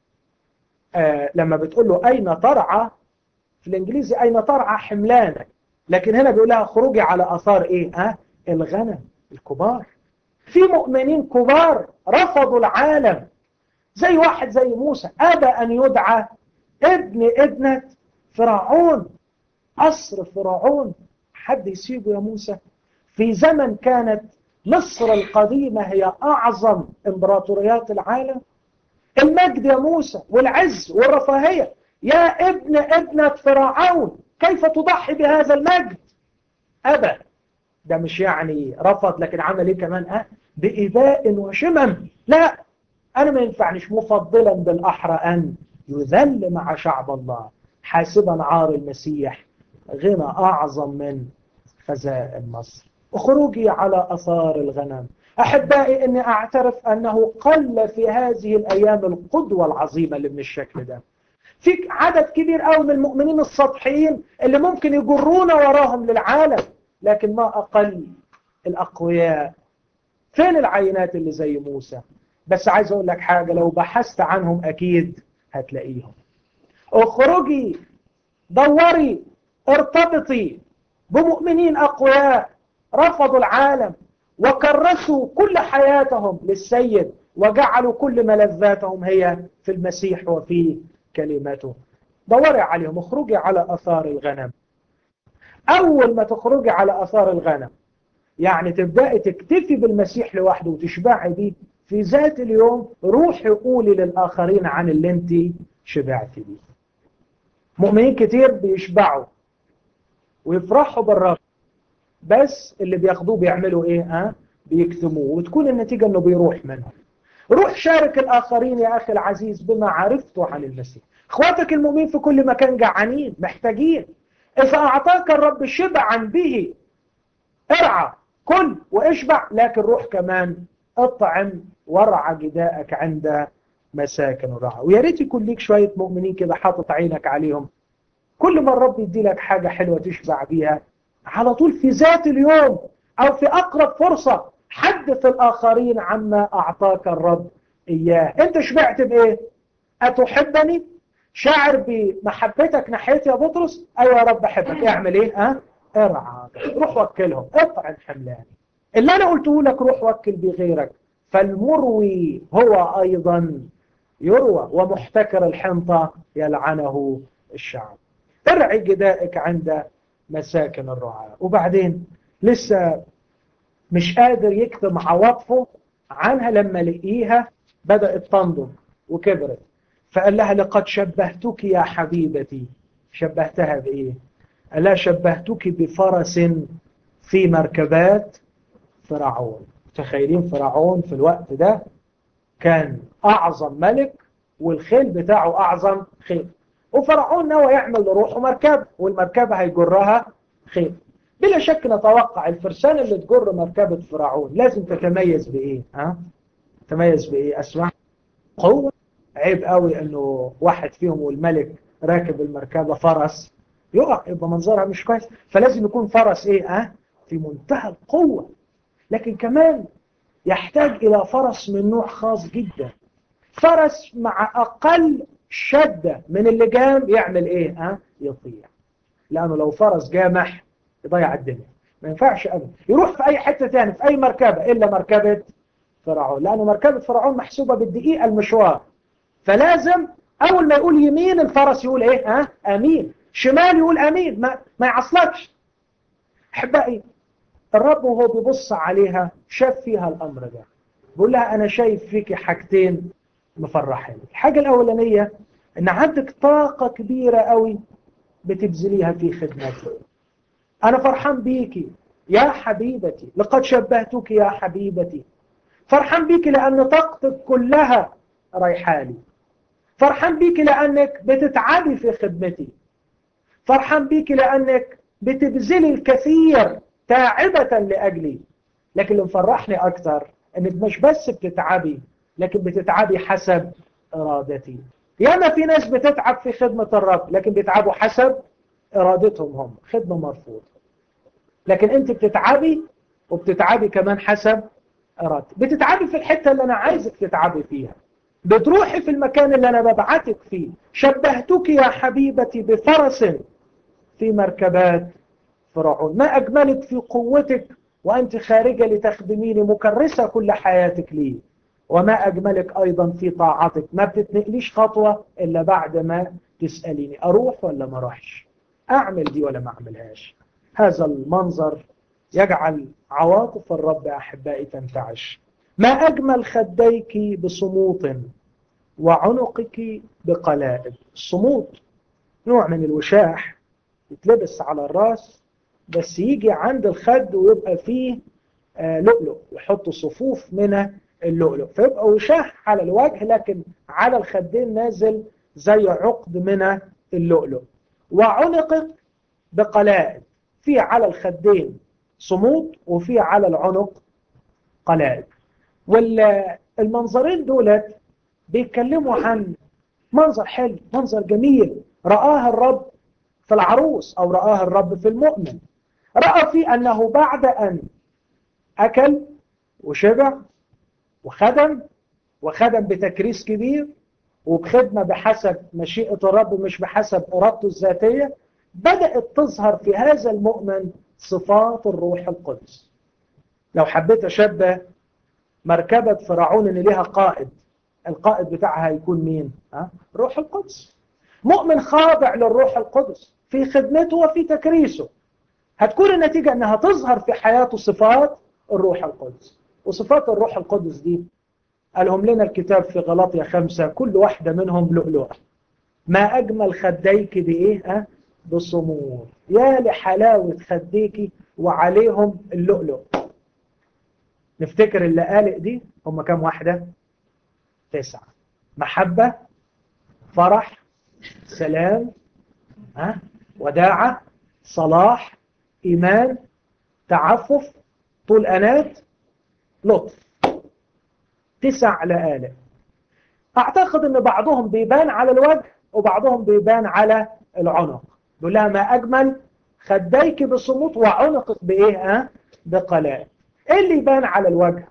آه لما بتقول له أين ترعى في الإنجليزي أين ترعى حملانك لكن هنا بيقول لها خروجي على أثار إيه آه الغنم الكبار في مؤمنين كبار رفضوا العالم زي واحد زي موسى أبى أن يدعى ابن ابنة فرعون أسر فرعون حد يسيبه يا موسى في زمن كانت مصر القديمة هي أعظم إمبراطوريات العالم المجد يا موسى والعز والرفاهية يا ابن ابنة فرعون كيف تضحي بهذا المجد أبى ده مش يعني رفض لكن عمل ايه كمان أه بإباء وشمم لا أنا ما ينفعنيش مفضلا بالأحرى أن يذل مع شعب الله حاسبا عار المسيح غنى أعظم من خزائن مصر وخروجي على أثار الغنم أحبائي أني أعترف أنه قل في هذه الأيام القدوة العظيمة اللي من الشكل ده في عدد كبير قوي من المؤمنين السطحيين اللي ممكن يجرونا وراهم للعالم لكن ما أقل الأقوياء فين العينات اللي زي موسى بس عايز أقول لك حاجة لو بحثت عنهم أكيد هتلاقيهم اخرجي دوري ارتبطي بمؤمنين أقوياء رفضوا العالم وكرسوا كل حياتهم للسيد وجعلوا كل ملذاتهم هي في المسيح وفي كلمته دوري عليهم اخرجي على أثار الغنم أول ما تخرجي على أثار الغنم يعني تبدأي تكتفي بالمسيح لوحده وتشبعي بيه في ذات اليوم روحي قولي للآخرين عن اللي انت شبعتي بيه مؤمنين كتير بيشبعوا ويفرحوا بالرب بس اللي بياخدوه بيعملوا ايه ها بيكتموه وتكون النتيجة انه بيروح منهم روح شارك الاخرين يا اخي العزيز بما عرفته عن المسيح اخواتك المؤمنين في كل مكان جعانين محتاجين اذا اعطاك الرب شبعا به ارعى كل واشبع لكن روح كمان اطعم وارعى جداءك عند مساكن الرعى ويا ريت يكون ليك شويه مؤمنين كده حاطط عينك عليهم كل ما الرب يدي لك حاجه حلوه تشبع بيها على طول في ذات اليوم او في اقرب فرصه حدث الاخرين عما اعطاك الرب اياه انت شبعت بايه اتحبني شاعر بمحبتك ناحيتي يا بطرس ايوه يا رب احبك اعمل ايه ها ارعى روح وكلهم اطعم حملاني اللي انا قلته لك روح وكل بغيرك فالمروي هو ايضا يروى ومحتكر الحنطة يلعنه الشعب ارعي جدائك عند مساكن الرعاة وبعدين لسه مش قادر يكتم عواطفه عنها لما لقيها بدأت تنضج وكبرت فقال لها لقد شبهتك يا حبيبتي شبهتها بإيه قال لها شبهتك بفرس في مركبات فرعون تخيلين فرعون في الوقت ده كان أعظم ملك والخيل بتاعه أعظم خيل وفرعون نوى يعمل لروحه مركبة والمركبة هيجرها خيل بلا شك نتوقع الفرسان اللي تجر مركبة فرعون لازم تتميز بإيه ها؟ تتميز بإيه أسمع قوة عيب قوي انه واحد فيهم والملك راكب المركبة فرس يقع يبقى منظرها مش كويس فلازم يكون فرس ايه اه في منتهى القوة لكن كمان يحتاج الى فرس من نوع خاص جدا فرس مع اقل شدة من اللجام يعمل ايه اه يطيع لانه لو فرس جامح يضيع الدنيا ما ينفعش ابدا يروح في اي حتة تاني في اي مركبة الا مركبة فرعون لانه مركبة فرعون محسوبة بالدقيقة المشوار فلازم اول ما يقول يمين الفرس يقول ايه ها امين شمال يقول امين ما, ما يعصلكش احبائي الرب وهو بيبص عليها شاف فيها الامر ده بيقول لها انا شايف فيك حاجتين مفرحين الحاجه الاولانيه ان عندك طاقه كبيره قوي بتبذليها في خدمتي انا فرحان بيكي يا حبيبتي لقد شبهتك يا حبيبتي فرحان بيكي لان طاقتك كلها رايحالي فرحان بيك لأنك بتتعبي في خدمتي فرحان بيك لأنك بتبذلي الكثير تاعبة لأجلي لكن اللي مفرحني أكثر أنك مش بس بتتعبي لكن بتتعبي حسب إرادتي ياما في ناس بتتعب في خدمة الرب لكن بيتعبوا حسب إرادتهم هم خدمة مرفوضة لكن أنت بتتعبي وبتتعبي كمان حسب إرادتي بتتعبي في الحتة اللي أنا عايزك تتعبي فيها بتروحي في المكان اللي أنا ببعتك فيه شبهتك يا حبيبتي بفرس في مركبات فرعون ما أجملك في قوتك وأنت خارجة لتخدميني مكرسة كل حياتك لي وما أجملك أيضا في طاعتك ما بتتنقليش خطوة إلا بعد ما تسأليني أروح ولا ما أروحش أعمل دي ولا ما أعملهاش هذا المنظر يجعل عواطف الرب أحبائي تنتعش ما أجمل خديك بصموت وعنقك بقلائد الصمود نوع من الوشاح يتلبس على الراس بس يجي عند الخد ويبقى فيه آه لؤلؤ يحطوا صفوف من اللؤلؤ فيبقى وشاح على الوجه لكن على الخدين نازل زي عقد من اللؤلؤ وعنقك بقلائد في على الخدين صمود وفي على العنق قلائد والمنظرين دولت بيتكلموا عن منظر حلو منظر جميل رآها الرب في العروس أو رآها الرب في المؤمن رأى في أنه بعد أن أكل وشبع وخدم وخدم بتكريس كبير وبخدمة بحسب مشيئة الرب مش بحسب إرادته الذاتية بدأت تظهر في هذا المؤمن صفات الروح القدس لو حبيت أشبه مركبة فرعون إن ليها قائد القائد بتاعها هيكون مين؟ ها؟ روح القدس مؤمن خاضع للروح القدس في خدمته وفي تكريسه هتكون النتيجة أنها تظهر في حياته صفات الروح القدس وصفات الروح القدس دي قالهم لنا الكتاب في غلطية خمسة كل واحدة منهم لؤلؤة ما أجمل خديك بإيه؟ ها؟ بصمود يا لحلاوة خديك وعليهم اللؤلؤ نفتكر اللقالق دي هم كام واحدة؟ تسعة محبة فرح سلام ها وداعة صلاح إيمان تعفف طول أنات لطف تسع لآلئ أعتقد أن بعضهم بيبان على الوجه وبعضهم بيبان على العنق يقول لها ما أجمل خديك بصمود وعنقك بإيه ها بقلاء إيه اللي يبان على الوجه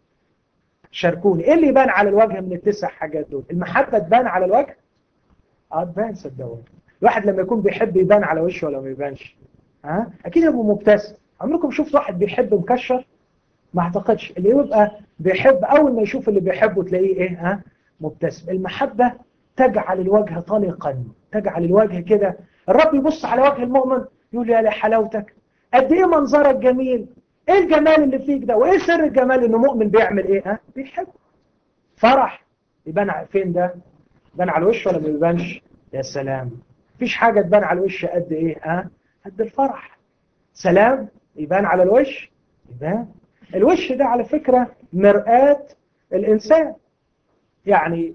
شاركوني إيه اللي يبان على الوجه من التسع حاجات دول المحبة تبان على الوجه اه تبان صدقوني الواحد لما يكون بيحب يبان على وشه ولا ما يبانش ها اكيد يبقى مبتسم عمركم شفت واحد بيحب مكشر ما اعتقدش اللي يبقى بيحب اول ما يشوف اللي بيحبه تلاقيه ايه ها مبتسم المحبه تجعل الوجه طلقا تجعل الوجه كده الرب يبص على وجه المؤمن يقول يا لحلاوتك قد ايه منظرك جميل ايه الجمال اللي فيك ده وايه سر الجمال انه مؤمن بيعمل ايه ها بيحب فرح يبان فين ده يبان على الوش ولا ما يبانش يا سلام مفيش حاجة تبان على الوش قد ايه ها قد الفرح سلام يبان على الوش يبان الوش ده على فكرة مرآة الإنسان يعني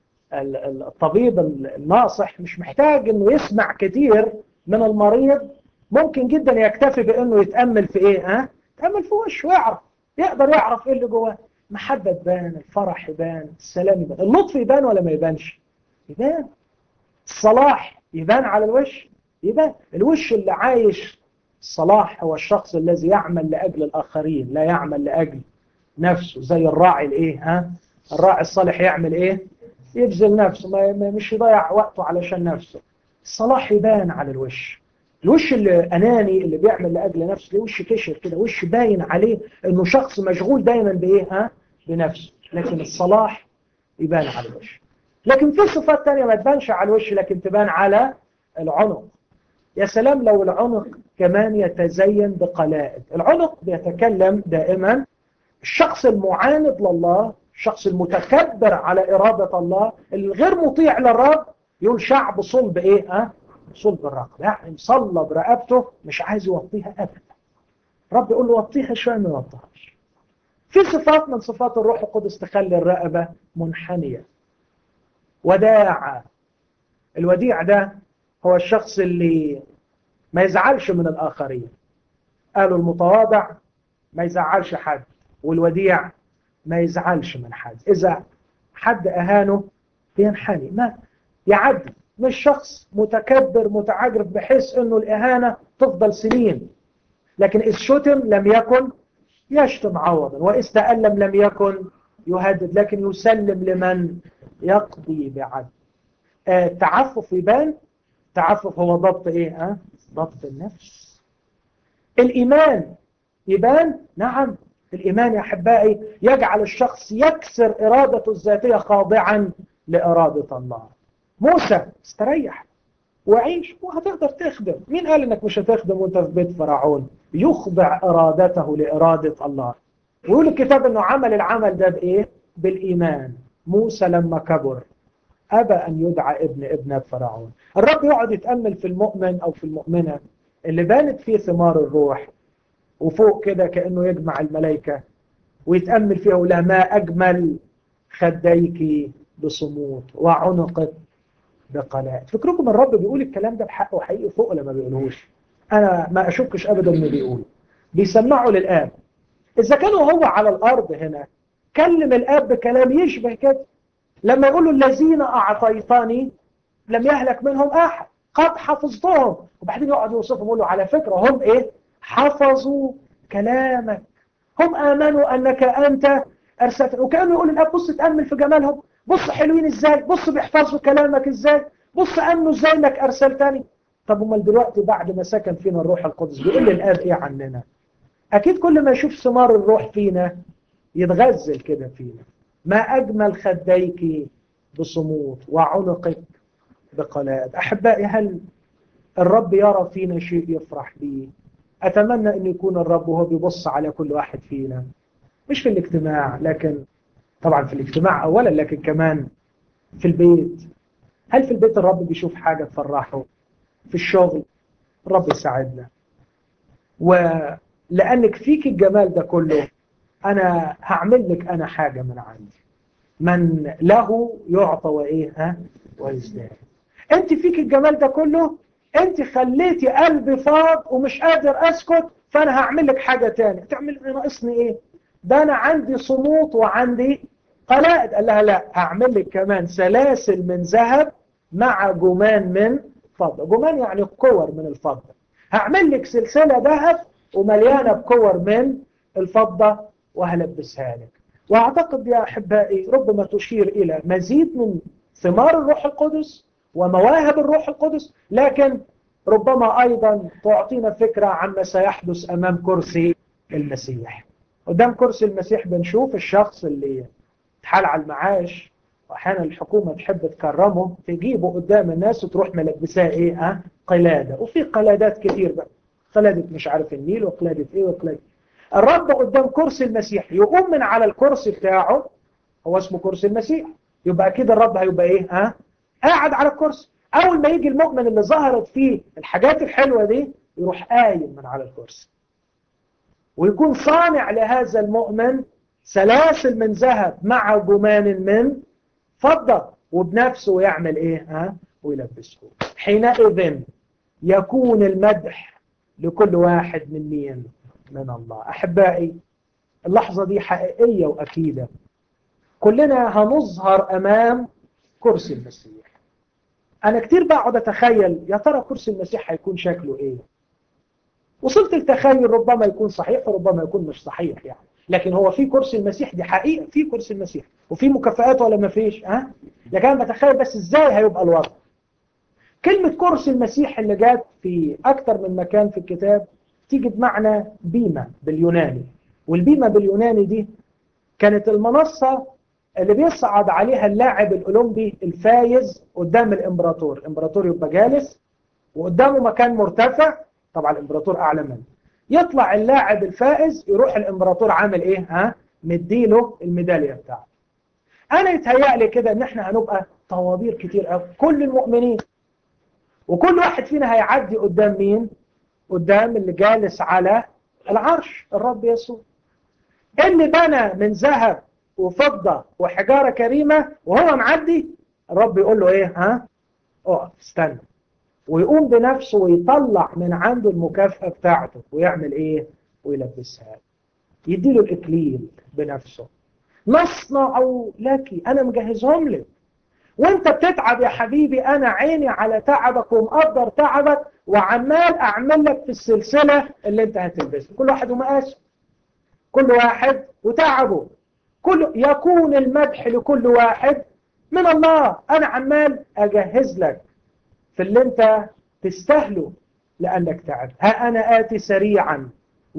الطبيب الناصح مش محتاج انه يسمع كتير من المريض ممكن جدا يكتفي بانه يتأمل في ايه ها يتأمل في وشه ويعرف يقدر يعرف ايه اللي جواه محبة تبان الفرح يبان السلام يبان اللطف يبان ولا ما يبانش يبان الصلاح يبان على الوش يبان الوش اللي عايش الصلاح هو الشخص الذي يعمل لأجل الآخرين لا يعمل لأجل نفسه زي الراعي الايه ها الراعي الصالح يعمل ايه يبذل نفسه ما مش يضيع وقته علشان نفسه الصلاح يبان على الوش الوش اللي أناني اللي بيعمل لأجل نفسه ليه وش كشر كده وش باين عليه انه شخص مشغول دايما بايه ها بنفسه لكن الصلاح يبان على الوش لكن في صفات تانية ما تبانش على الوش لكن تبان على العنق يا سلام لو العنق كمان يتزين بقلائد العنق بيتكلم دائما الشخص المعاند لله الشخص المتكبر على إرادة الله الغير مطيع للرب يقول شعب صلب إيه ها صلب الرقبة يعني مصلب رقبته مش عايز يوطيها أبدا رب يقول له وطيها شوية ما يوطيهاش في صفات من صفات الروح القدس تخلي الرقبة منحنية وداعة الوديع ده هو الشخص اللي ما يزعلش من الآخرين قالوا المتواضع ما يزعلش حد والوديع ما يزعلش من حد إذا حد أهانه بينحني ما يعدي مش شخص متكبر متعجرف بحيث أنه الإهانة تفضل سنين لكن إذ شتم لم يكن يشتم عوضا وإذ تألم لم يكن يهدد لكن يسلم لمن يقضي بعدل آه التعفف يبان التعفف هو ضبط ايه ها ضبط النفس الايمان يبان نعم الايمان يا احبائي يجعل الشخص يكسر ارادته الذاتيه خاضعا لاراده الله موسى استريح وعيش وهتقدر تخدم مين قال انك مش هتخدم وانت في بيت فرعون يخضع ارادته لاراده الله ويقول الكتاب انه عمل العمل ده بايه بالايمان موسى لما كبر أبى أن يدعى ابن ابنة فرعون الرب يقعد يتأمل في المؤمن أو في المؤمنة اللي بانت فيه ثمار الروح وفوق كده كأنه يجمع الملائكة ويتأمل فيها ولا ما أجمل خديك بصمود وعنقك بقلاء فكركم الرب بيقول الكلام ده بحق وحقيقي فوق ولا ما بيقولهوش أنا ما أشكش أبدا إنه بيقول بيسمعوا للآب إذا كانوا هو على الأرض هنا كلم الآب بكلام يشبه كده لما يقولوا الذين أعطيتني لم يهلك منهم أحد قد حفظتهم وبعدين يقعد يوصفهم يقول له على فكرة هم إيه حفظوا كلامك هم آمنوا أنك أنت أرسلت وكانوا يقول الأب بص تأمل في جمالهم بص حلوين إزاي بص بيحفظوا كلامك إزاي بص أمنوا إزاي إنك أرسلتني طب امال دلوقتي بعد ما سكن فينا الروح القدس بيقول لي الآب إيه عننا أكيد كل ما يشوف ثمار الروح فينا يتغزل كده فينا ما أجمل خديك بصمود وعنقك بقلاد أحبائي هل الرب يرى فينا شيء يفرح به أتمنى أن يكون الرب وهو بيبص على كل واحد فينا مش في الاجتماع لكن طبعا في الاجتماع أولا لكن كمان في البيت هل في البيت الرب بيشوف حاجة تفرحه في الشغل الرب يساعدنا ولأنك فيك الجمال ده كله أنا هعمل لك أنا حاجة من عندي من له يعطى وإيه ها ويزداد أنت فيك الجمال ده كله أنت خليتي قلبي فاض ومش قادر أسكت فأنا هعمل لك حاجة تاني تعمل ناقصني إيه ده أنا عندي صموت وعندي قلائد قال لها لا هعمل لك كمان سلاسل من ذهب مع جمان من فضة جمان يعني كور من الفضة هعمل لك سلسلة ذهب ومليانة بكور من الفضة وهلبسها لك واعتقد يا احبائي ربما تشير الى مزيد من ثمار الروح القدس ومواهب الروح القدس لكن ربما ايضا تعطينا فكره عما سيحدث امام كرسي المسيح قدام كرسي المسيح بنشوف الشخص اللي اتحال على المعاش واحيانا الحكومه تحب تكرمه تجيبه قدام الناس وتروح ملبساه ايه ها قلاده وفي قلادات كتير بقى قلاده مش عارف النيل وقلاده ايه وقلاده الرب قدام كرسي المسيح يقوم من على الكرسي بتاعه هو اسمه كرسي المسيح يبقى كده الرب هيبقى ايه ها قاعد على الكرسي اول ما يجي المؤمن اللي ظهرت فيه الحاجات الحلوه دي يروح قايم من على الكرسي ويكون صانع لهذا المؤمن سلاسل من ذهب مع جمان من فضه وبنفسه يعمل ايه ها ويلبسه حينئذ يكون المدح لكل واحد من مين من الله أحبائي اللحظة دي حقيقية وأكيدة كلنا هنظهر أمام كرسي المسيح أنا كتير بقعد أتخيل يا ترى كرسي المسيح هيكون شكله إيه وصلت التخيل ربما يكون صحيح وربما يكون مش صحيح يعني لكن هو في كرسي المسيح دي حقيقة في كرسي المسيح وفي مكافآت ولا ما فيش ها لكن أنا بتخيل بس إزاي هيبقى الوضع كلمة كرسي المسيح اللي جات في أكتر من مكان في الكتاب تيجي بمعنى بيمة باليوناني والبيمة باليوناني دي كانت المنصة اللي بيصعد عليها اللاعب الأولمبي الفايز قدام الإمبراطور الإمبراطور يبقى جالس وقدامه مكان مرتفع طبعا الإمبراطور أعلى منه يطلع اللاعب الفائز يروح الإمبراطور عامل إيه ها مديله الميدالية بتاعته أنا يتهيألي كده إن إحنا هنبقى طوابير كتير قوي كل المؤمنين وكل واحد فينا هيعدي قدام مين قدام اللي جالس على العرش الرب يسوع اللي بنى من ذهب وفضة وحجارة كريمة وهو معدي الرب يقول له ايه ها اقف استنى ويقوم بنفسه ويطلع من عنده المكافأة بتاعته ويعمل ايه ويلبسها يديله الاكليل بنفسه نصنع لك انا مجهزهم لك وانت بتتعب يا حبيبي انا عيني على تعبك ومقدر تعبك وعمال اعمل لك في السلسلة اللي انت هتلبسها كل واحد ومقاسه كل واحد وتعبه كل يكون المدح لكل واحد من الله انا عمال اجهز لك في اللي انت تستاهله لانك تعب ها انا اتي سريعا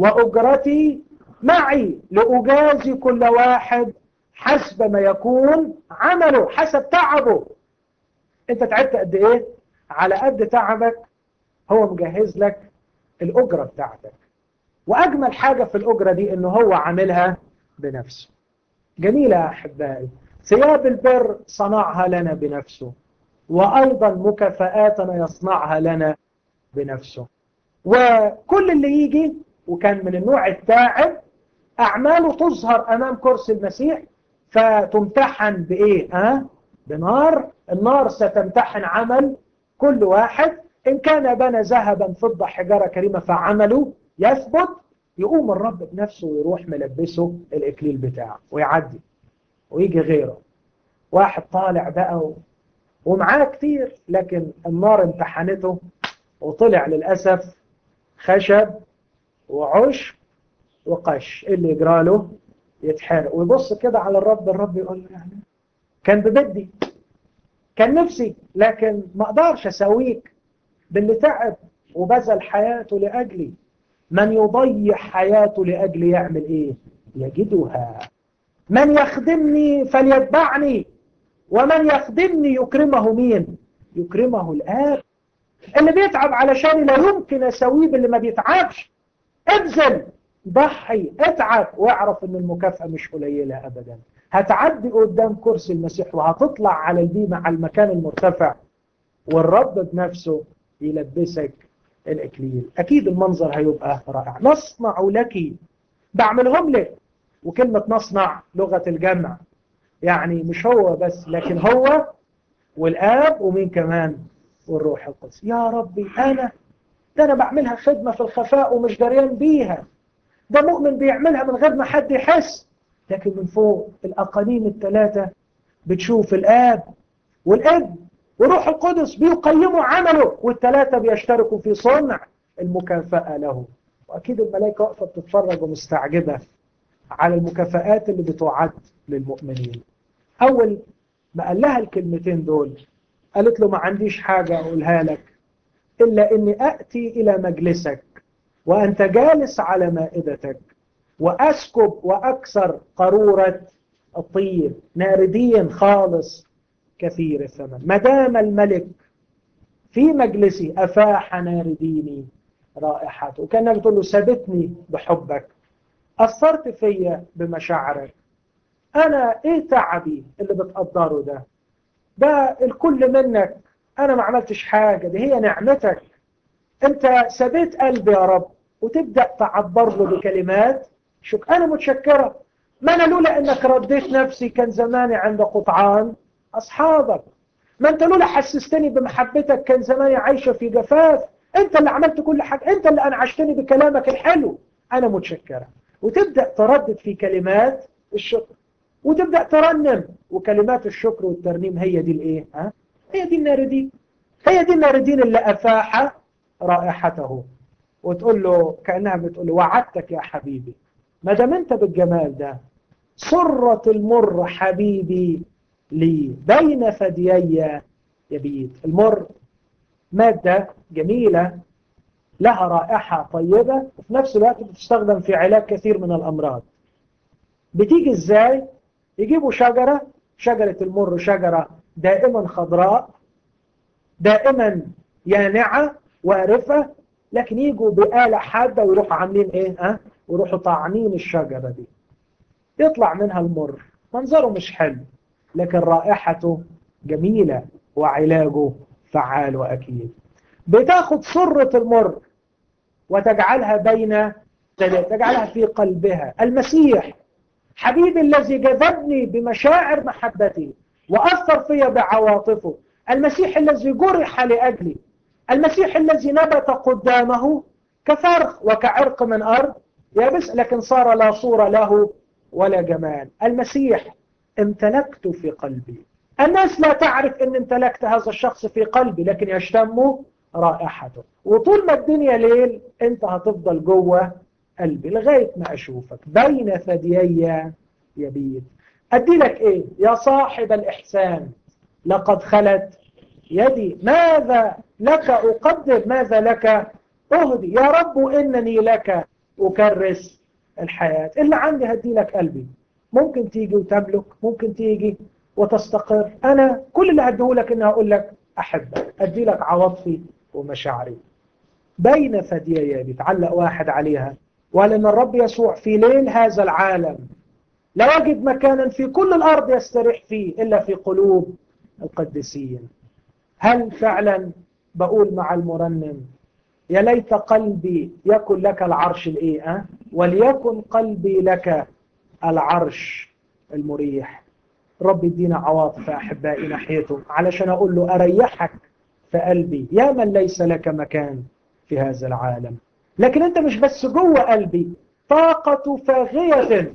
واجرتي معي لاجازي كل واحد حسب ما يكون عمله حسب تعبه انت تعبت قد ايه على قد تعبك هو مجهز لك الأجرة بتاعتك وأجمل حاجة في الأجرة دي إنه هو عاملها بنفسه جميلة يا أحبائي ثياب البر صنعها لنا بنفسه وأيضا مكافآتنا يصنعها لنا بنفسه وكل اللي يجي وكان من النوع التاعب أعماله تظهر أمام كرسي المسيح فتمتحن بإيه؟ أه؟ بنار النار ستمتحن عمل كل واحد إن كان بنى ذهبا فضة حجارة كريمة فعمله يثبت يقوم الرب بنفسه ويروح ملبسه الإكليل بتاعه ويعدي ويجي غيره واحد طالع بقى ومعاه كتير لكن النار امتحنته وطلع للأسف خشب وعشب وقش اللي يجرى له يتحرق ويبص كده على الرب الرب يقول له يعني كان ببدي كان نفسي لكن ما اقدرش اسويك باللي تعب وبذل حياته لاجلي من يضيع حياته لاجلي يعمل ايه يجدها من يخدمني فليتبعني ومن يخدمني يكرمه مين يكرمه الاب اللي بيتعب علشان لا يمكن اسويه باللي ما بيتعبش ابذل ضحي اتعب واعرف ان المكافأة مش قليلة ابدا هتعدي قدام كرسي المسيح وهتطلع على البيمة على المكان المرتفع والرب بنفسه يلبسك الإكليل أكيد المنظر هيبقى رائع نصنع لك بعملهم لك وكلمة نصنع لغة الجمع يعني مش هو بس لكن هو والآب ومين كمان والروح القدس يا ربي أنا ده أنا بعملها خدمة في الخفاء ومش دريان بيها ده مؤمن بيعملها من غير ما حد يحس لكن من فوق الأقانيم الثلاثة بتشوف الآب والابن وروح القدس بيقيموا عمله والثلاثة بيشتركوا في صنع المكافأة له وأكيد الملائكة واقفة بتتفرج ومستعجبة على المكافآت اللي بتعد للمؤمنين أول ما قال لها الكلمتين دول قالت له ما عنديش حاجة أقولها لك إلا إني أأتي إلى مجلسك وأنت جالس على مائدتك وأسكب وأكسر قارورة الطيب ناردين خالص كثير الثمن ما دام الملك في مجلسي أفاح نارديني رائحته وكأنها بتقول له سابتني بحبك أثرت فيا بمشاعرك أنا إيه تعبي اللي بتقدره ده ده الكل منك أنا ما عملتش حاجة دي هي نعمتك أنت سبيت قلبي يا رب وتبدأ تعبر له بكلمات شك أنا متشكرة ما أنا لولا أنك رديت نفسي كان زماني عند قطعان أصحابك ما أنت لولا حسستني بمحبتك كان زماني عايشة في جفاف أنت اللي عملت كل حاجة أنت اللي أنعشتني بكلامك الحلو أنا متشكرة وتبدأ تردد في كلمات الشكر وتبدأ ترنم وكلمات الشكر والترنيم هي دي الايه ها هي دي الناردين هي دي الناردين اللي أفاح رائحته وتقول له كأنها بتقول له وعدتك يا حبيبي ما دام انت بالجمال ده سرة المر حبيبي لي بين ثديي يبيت المر مادة جميلة لها رائحة طيبة وفي نفس الوقت بتستخدم في علاج كثير من الأمراض بتيجي ازاي يجيبوا شجرة شجرة المر شجرة دائما خضراء دائما يانعة وارفة لكن يجوا بآلة حادة ويروحوا عاملين ايه ها ويروحوا طاعنين الشجرة دي يطلع منها المر منظره مش حلو لكن رائحته جميلة وعلاجه فعال وأكيد بتاخد سرة المر وتجعلها بين تجعلها في قلبها المسيح حبيبي الذي جذبني بمشاعر محبتي وأثر في بعواطفه المسيح الذي جرح لأجلي المسيح الذي نبت قدامه كفرخ وكعرق من أرض يابس لكن صار لا صورة له ولا جمال المسيح امتلكت في قلبي الناس لا تعرف ان امتلكت هذا الشخص في قلبي لكن يشتم رائحته وطول ما الدنيا ليل انت هتفضل جوه قلبي لغاية ما أشوفك بين ثديي يبيت أدي لك إيه يا صاحب الإحسان لقد خلت يدي ماذا لك أقدر ماذا لك أهدي يا رب إنني لك أكرس الحياة اللي عندي هدي لك قلبي ممكن تيجي وتملك ممكن تيجي وتستقر أنا كل اللي هديه لك إني أقول لك أحبك أدي لك عواطفي ومشاعري بين ثديي بيتعلق واحد عليها وقال ان الرب يسوع في ليل هذا العالم لا يجد مكانا في كل الأرض يستريح فيه إلا في قلوب القديسين هل فعلا بقول مع المرنم يا ليت قلبي يكن لك العرش الايه أه؟ وليكن قلبي لك العرش المريح رب يدينا عواطف احبائي ناحيته علشان اقول له اريحك في قلبي يا من ليس لك مكان في هذا العالم لكن انت مش بس جوه قلبي طاقة فاغية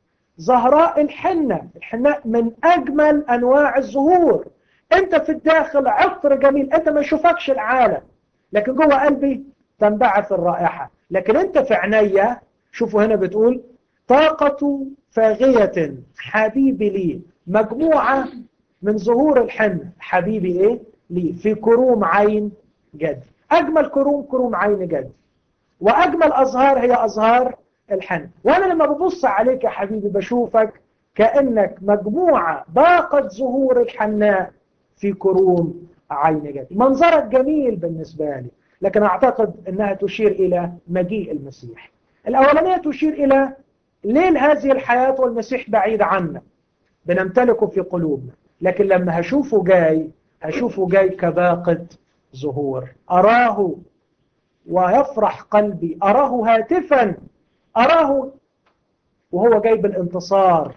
زهراء الحنة الحنة من اجمل انواع الزهور انت في الداخل عطر جميل انت ما يشوفكش العالم لكن جوه قلبي تنبعث الرائحة لكن انت في عينيا شوفوا هنا بتقول طاقة فاغية حبيبي لي مجموعة من زهور الحنة حبيبي ايه لي في كروم عين جد اجمل كروم كروم عين جد واجمل ازهار هي ازهار الحنة وانا لما ببص عليك يا حبيبي بشوفك كأنك مجموعة باقة زهور الحناء في كروم عين جد منظرك جميل بالنسبة لي لكن أعتقد أنها تشير إلى مجيء المسيح الأولانية تشير إلى ليل هذه الحياة والمسيح بعيد عنا بنمتلكه في قلوبنا لكن لما هشوفه جاي هشوفه جاي كباقة زهور أراه ويفرح قلبي أراه هاتفا أراه وهو جاي بالانتصار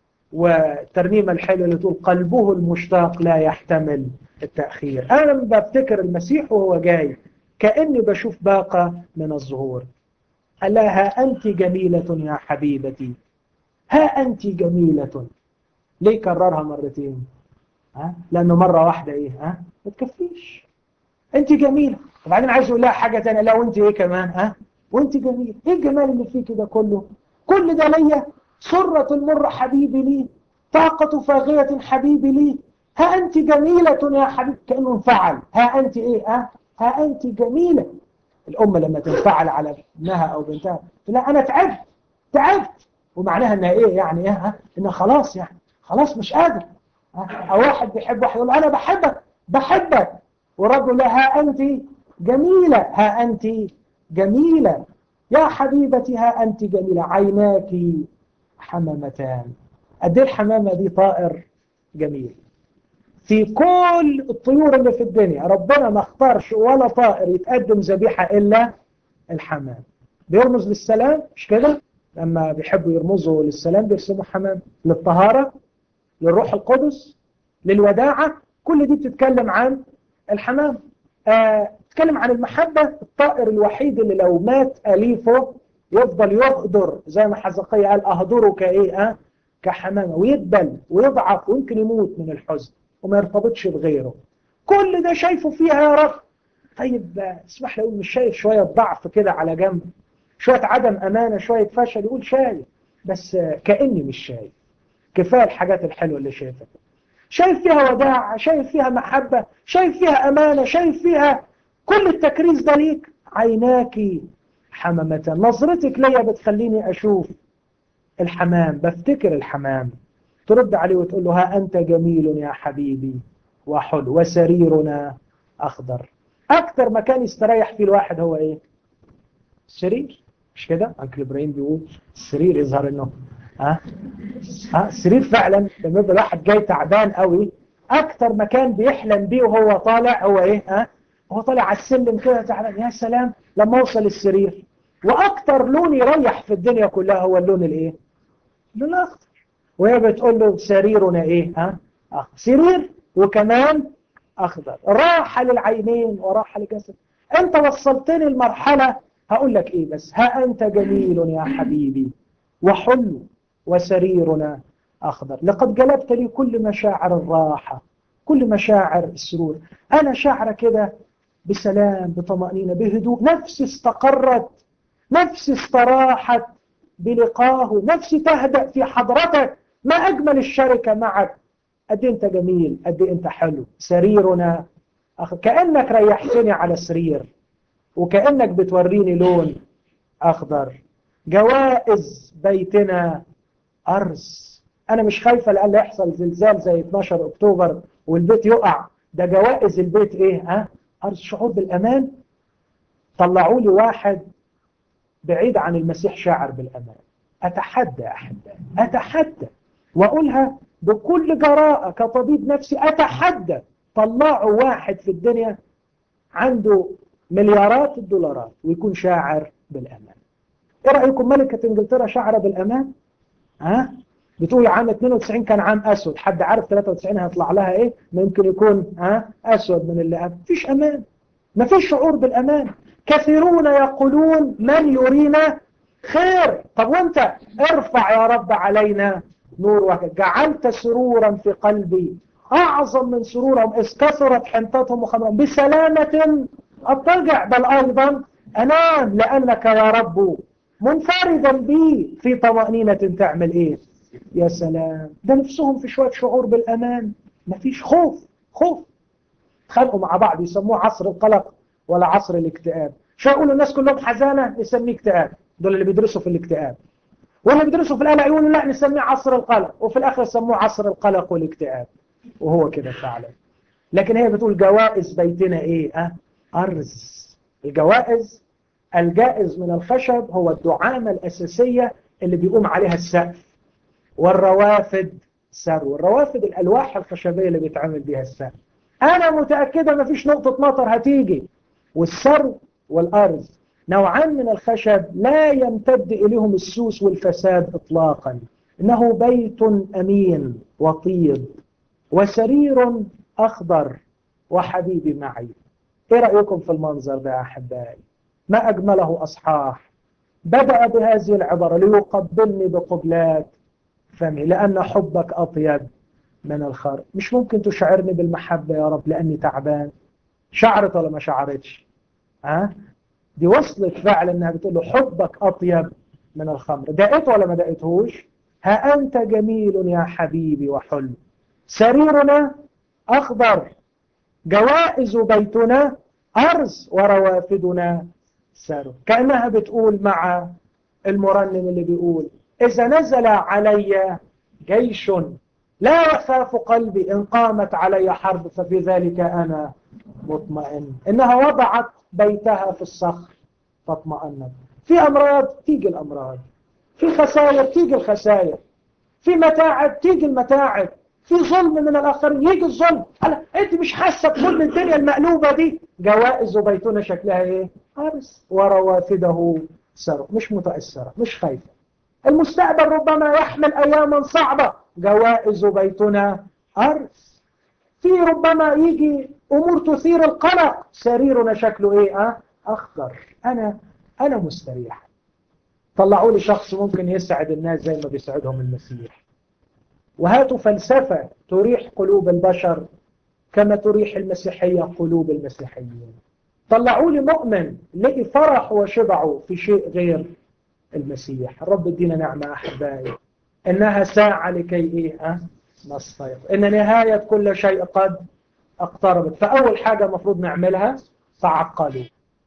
والترنيمة الحلوة اللي تقول قلبه المشتاق لا يحتمل التأخير أنا لما بفتكر المسيح وهو جاي كأني بشوف باقة من الظهور قال لها ها أنت جميلة يا حبيبتي ها أنت جميلة ليه كررها مرتين ها؟ لأنه مرة واحدة إيه ها؟ ما تكفيش أنت جميلة وبعدين عايز يقول لها حاجة تانية لا وأنت إيه كمان ها؟ وأنت جميلة إيه الجمال اللي فيك ده كله كل ده ليا سرة المر حبيبي لي طاقة فاغية حبيبي لي ها أنت جميلة يا حبيبي كأنه انفعل ها أنت إيه ها, ها أنت جميلة الأم لما تنفعل على ابنها أو بنتها لا أنا تعبت تعبت ومعناها أنها إيه يعني إيه ها إنها خلاص يعني خلاص مش قادر أو واحد بيحب واحد يقول أنا بحبك بحبك ورجل ها أنت جميلة ها أنت جميلة يا حبيبتي ها أنت جميلة عيناك حمامتان قد ايه الحمامة دي طائر جميل في كل الطيور اللي في الدنيا ربنا ما اختارش ولا طائر يتقدم ذبيحة إلا الحمام بيرمز للسلام مش كده لما بيحبوا يرمزوا للسلام بيرسموا حمام للطهارة للروح القدس للوداعة كل دي بتتكلم عن الحمام آه تتكلم عن المحبة الطائر الوحيد اللي لو مات أليفه يفضل يغدر زي ما حزقية قال أهدره كإيه أه؟ كحمامة ويدبل ويضعف ويمكن يموت من الحزن وما يرتبطش بغيره كل ده شايفه فيها يا رب طيب اسمح لي اقول مش شايف شوية ضعف كده على جنب شوية عدم أمانة شوية فشل يقول شايف بس كأني مش شايف كفاية الحاجات الحلوة اللي شايفها شايف فيها وداع شايف فيها محبة شايف فيها أمانة شايف فيها كل التكريس ده ليك عيناكي حمامة نظرتك ليا بتخليني أشوف الحمام بفتكر الحمام ترد عليه وتقول له ها أنت جميل يا حبيبي وحلو وسريرنا أخضر أكثر مكان يستريح فيه الواحد هو إيه السرير مش كده أنكل إبراهيم بيقول السرير يظهر إنه ها ها السرير فعلا لما يبقى الواحد جاي تعبان قوي أكثر مكان بيحلم بيه وهو طالع هو إيه ها هو طالع على السلم كده تعبان يا سلام لما أوصل السرير وأكثر لون يريح في الدنيا كلها هو اللون الإيه اللون الأخضر وهي بتقول له سريرنا إيه ها أخضر. سرير وكمان أخضر راحة للعينين وراحة للجسد أنت وصلتني المرحلة هقول لك إيه بس ها أنت جميل يا حبيبي وحلو وسريرنا أخضر لقد جلبت لي كل مشاعر الراحة كل مشاعر السرور أنا شعر كده بسلام بطمأنينة بهدوء نفسي استقرت نفسي استراحت بلقاه نفسي تهدأ في حضرتك ما أجمل الشركة معك قد أنت جميل قد أنت حلو سريرنا أخ... كأنك ريحتني على سرير وكأنك بتوريني لون أخضر جوائز بيتنا أرز أنا مش خايفة لأن يحصل زلزال زي 12 أكتوبر والبيت يقع ده جوائز البيت إيه ها أرز شعور بالأمان طلعوا لي واحد بعيد عن المسيح شاعر بالأمان أتحدى أحبائي أتحدى وأقولها بكل جراءة كطبيب نفسي أتحدى طلعوا واحد في الدنيا عنده مليارات الدولارات ويكون شاعر بالأمان ايه رأيكم ملكة انجلترا شعر بالأمان ها بتقول عام 92 كان عام أسود حد عارف 93 هيطلع لها ايه ممكن يكون ها أسود من اللي قبل مفيش أمان مفيش شعور بالأمان كثيرون يقولون من يرينا خير طب وانت ارفع يا رب علينا نور وجهك جعلت سرورا في قلبي أعظم من سرورهم إذ كثرت حنطتهم وخمرهم بسلامة أضطجع بل أيضا أنام لأنك يا رب منفردا بي في طمأنينة تعمل إيه يا سلام ده نفسهم في شوية شعور بالأمان مفيش خوف خوف خلقوا مع بعض يسموه عصر القلق ولا عصر الاكتئاب شو يقولوا الناس كلهم حزانة نسميه اكتئاب دول اللي بيدرسوا في الاكتئاب واللي بيدرسوا في القلق يقولوا لا نسميه عصر القلق وفي الآخر يسموه عصر القلق والاكتئاب وهو كده فعلا لكن هي بتقول جوائز بيتنا ايه اه ارز الجوائز الجائز من الخشب هو الدعامة الأساسية اللي بيقوم عليها السقف والروافد سرو الروافد الألواح الخشبية اللي بيتعمل بيها السقف أنا متأكدة ما فيش نقطة مطر هتيجي والسرو والأرز نوعان من الخشب لا يمتد إليهم السوس والفساد إطلاقا إنه بيت أمين وطيب وسرير أخضر وحبيبي معي إيه رأيكم في المنظر ده أحبائي ما أجمله أصحاح بدأ بهذه العبارة ليقبلني بقبلات فمي لأن حبك أطيب من الخر مش ممكن تشعرني بالمحبة يا رب لأني تعبان شعرت ولا ما شعرتش ها دي وصلت فعلا انها بتقول له حبك اطيب من الخمر دقيته ولا ما دقيتهوش ها انت جميل يا حبيبي وحلو سريرنا اخضر جوائز بيتنا ارز وروافدنا سر كانها بتقول مع المرنم اللي بيقول اذا نزل علي جيش لا يخاف قلبي ان قامت علي حرب ففي ذلك انا مطمئن انها وضعت بيتها في الصخر فاطمأنت في أمراض تيجي الأمراض في خسائر تيجي الخسائر في متاعب تيجي المتاعب في ظلم من الآخرين يجي الظلم هلا أنت مش حاسة بكل الدنيا المقلوبة دي جوائز بيتنا شكلها إيه أرس وروافده سرق مش متأثرة مش خايفة المستقبل ربما يحمل أياما صعبة جوائز بيتنا أرس في ربما يجي أمور تثير القلق سريرنا شكله إيه أه؟ أخضر أنا أنا مستريح طلعوا لي شخص ممكن يسعد الناس زي ما بيسعدهم المسيح وهاتوا فلسفة تريح قلوب البشر كما تريح المسيحية قلوب المسيحيين طلعوا لي مؤمن لقي فرح وشبعه في شيء غير المسيح الرب ادينا نعمة أحبائي إنها ساعة لكي إيه أه؟ نستيقظ إن نهاية كل شيء قد اقتربت فأول حاجة المفروض نعملها تعقلوا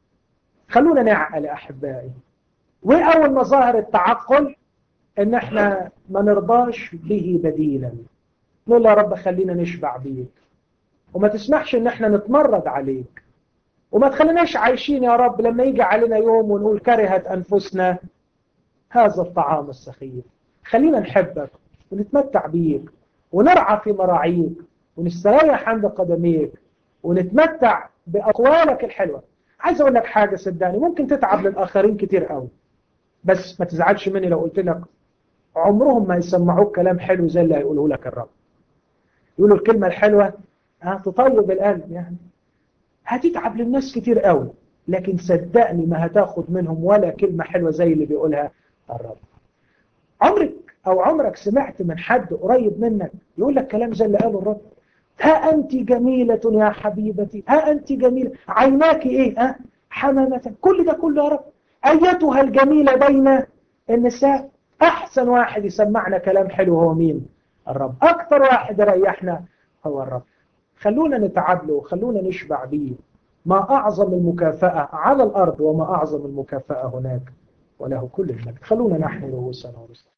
خلونا نعقل أحبائي وأول مظاهر التعقل إن إحنا ما نرضاش به بديلا نقول يا رب خلينا نشبع بيك وما تسمحش إن إحنا نتمرد عليك وما تخليناش عايشين يا رب لما يجي علينا يوم ونقول كرهت أنفسنا هذا الطعام السخيف خلينا نحبك ونتمتع بيك ونرعى في مراعيك ونستريح عند قدميك ونتمتع بأقوالك الحلوة عايز أقول لك حاجة صدقني ممكن تتعب للآخرين كتير قوي بس ما تزعلش مني لو قلت لك عمرهم ما يسمعوك كلام حلو زي اللي هيقوله لك الرب يقولوا الكلمة الحلوة ها تطيب القلب يعني هتتعب للناس كتير قوي لكن صدقني ما هتاخد منهم ولا كلمة حلوة زي اللي بيقولها الرب عمرك أو عمرك سمعت من حد قريب منك يقول لك كلام زي اللي قاله الرب ها أنت جميلة يا حبيبتي ها أنت جميلة عيناك إيه ها حمامة كل ده كله يا رب أيتها الجميلة بين النساء أحسن واحد يسمعنا كلام حلو هو مين الرب أكثر واحد يريحنا هو الرب خلونا نتعادله خلونا نشبع بيه ما أعظم المكافأة على الأرض وما أعظم المكافأة هناك وله كل المجد خلونا نحن رؤوسنا ورسلنا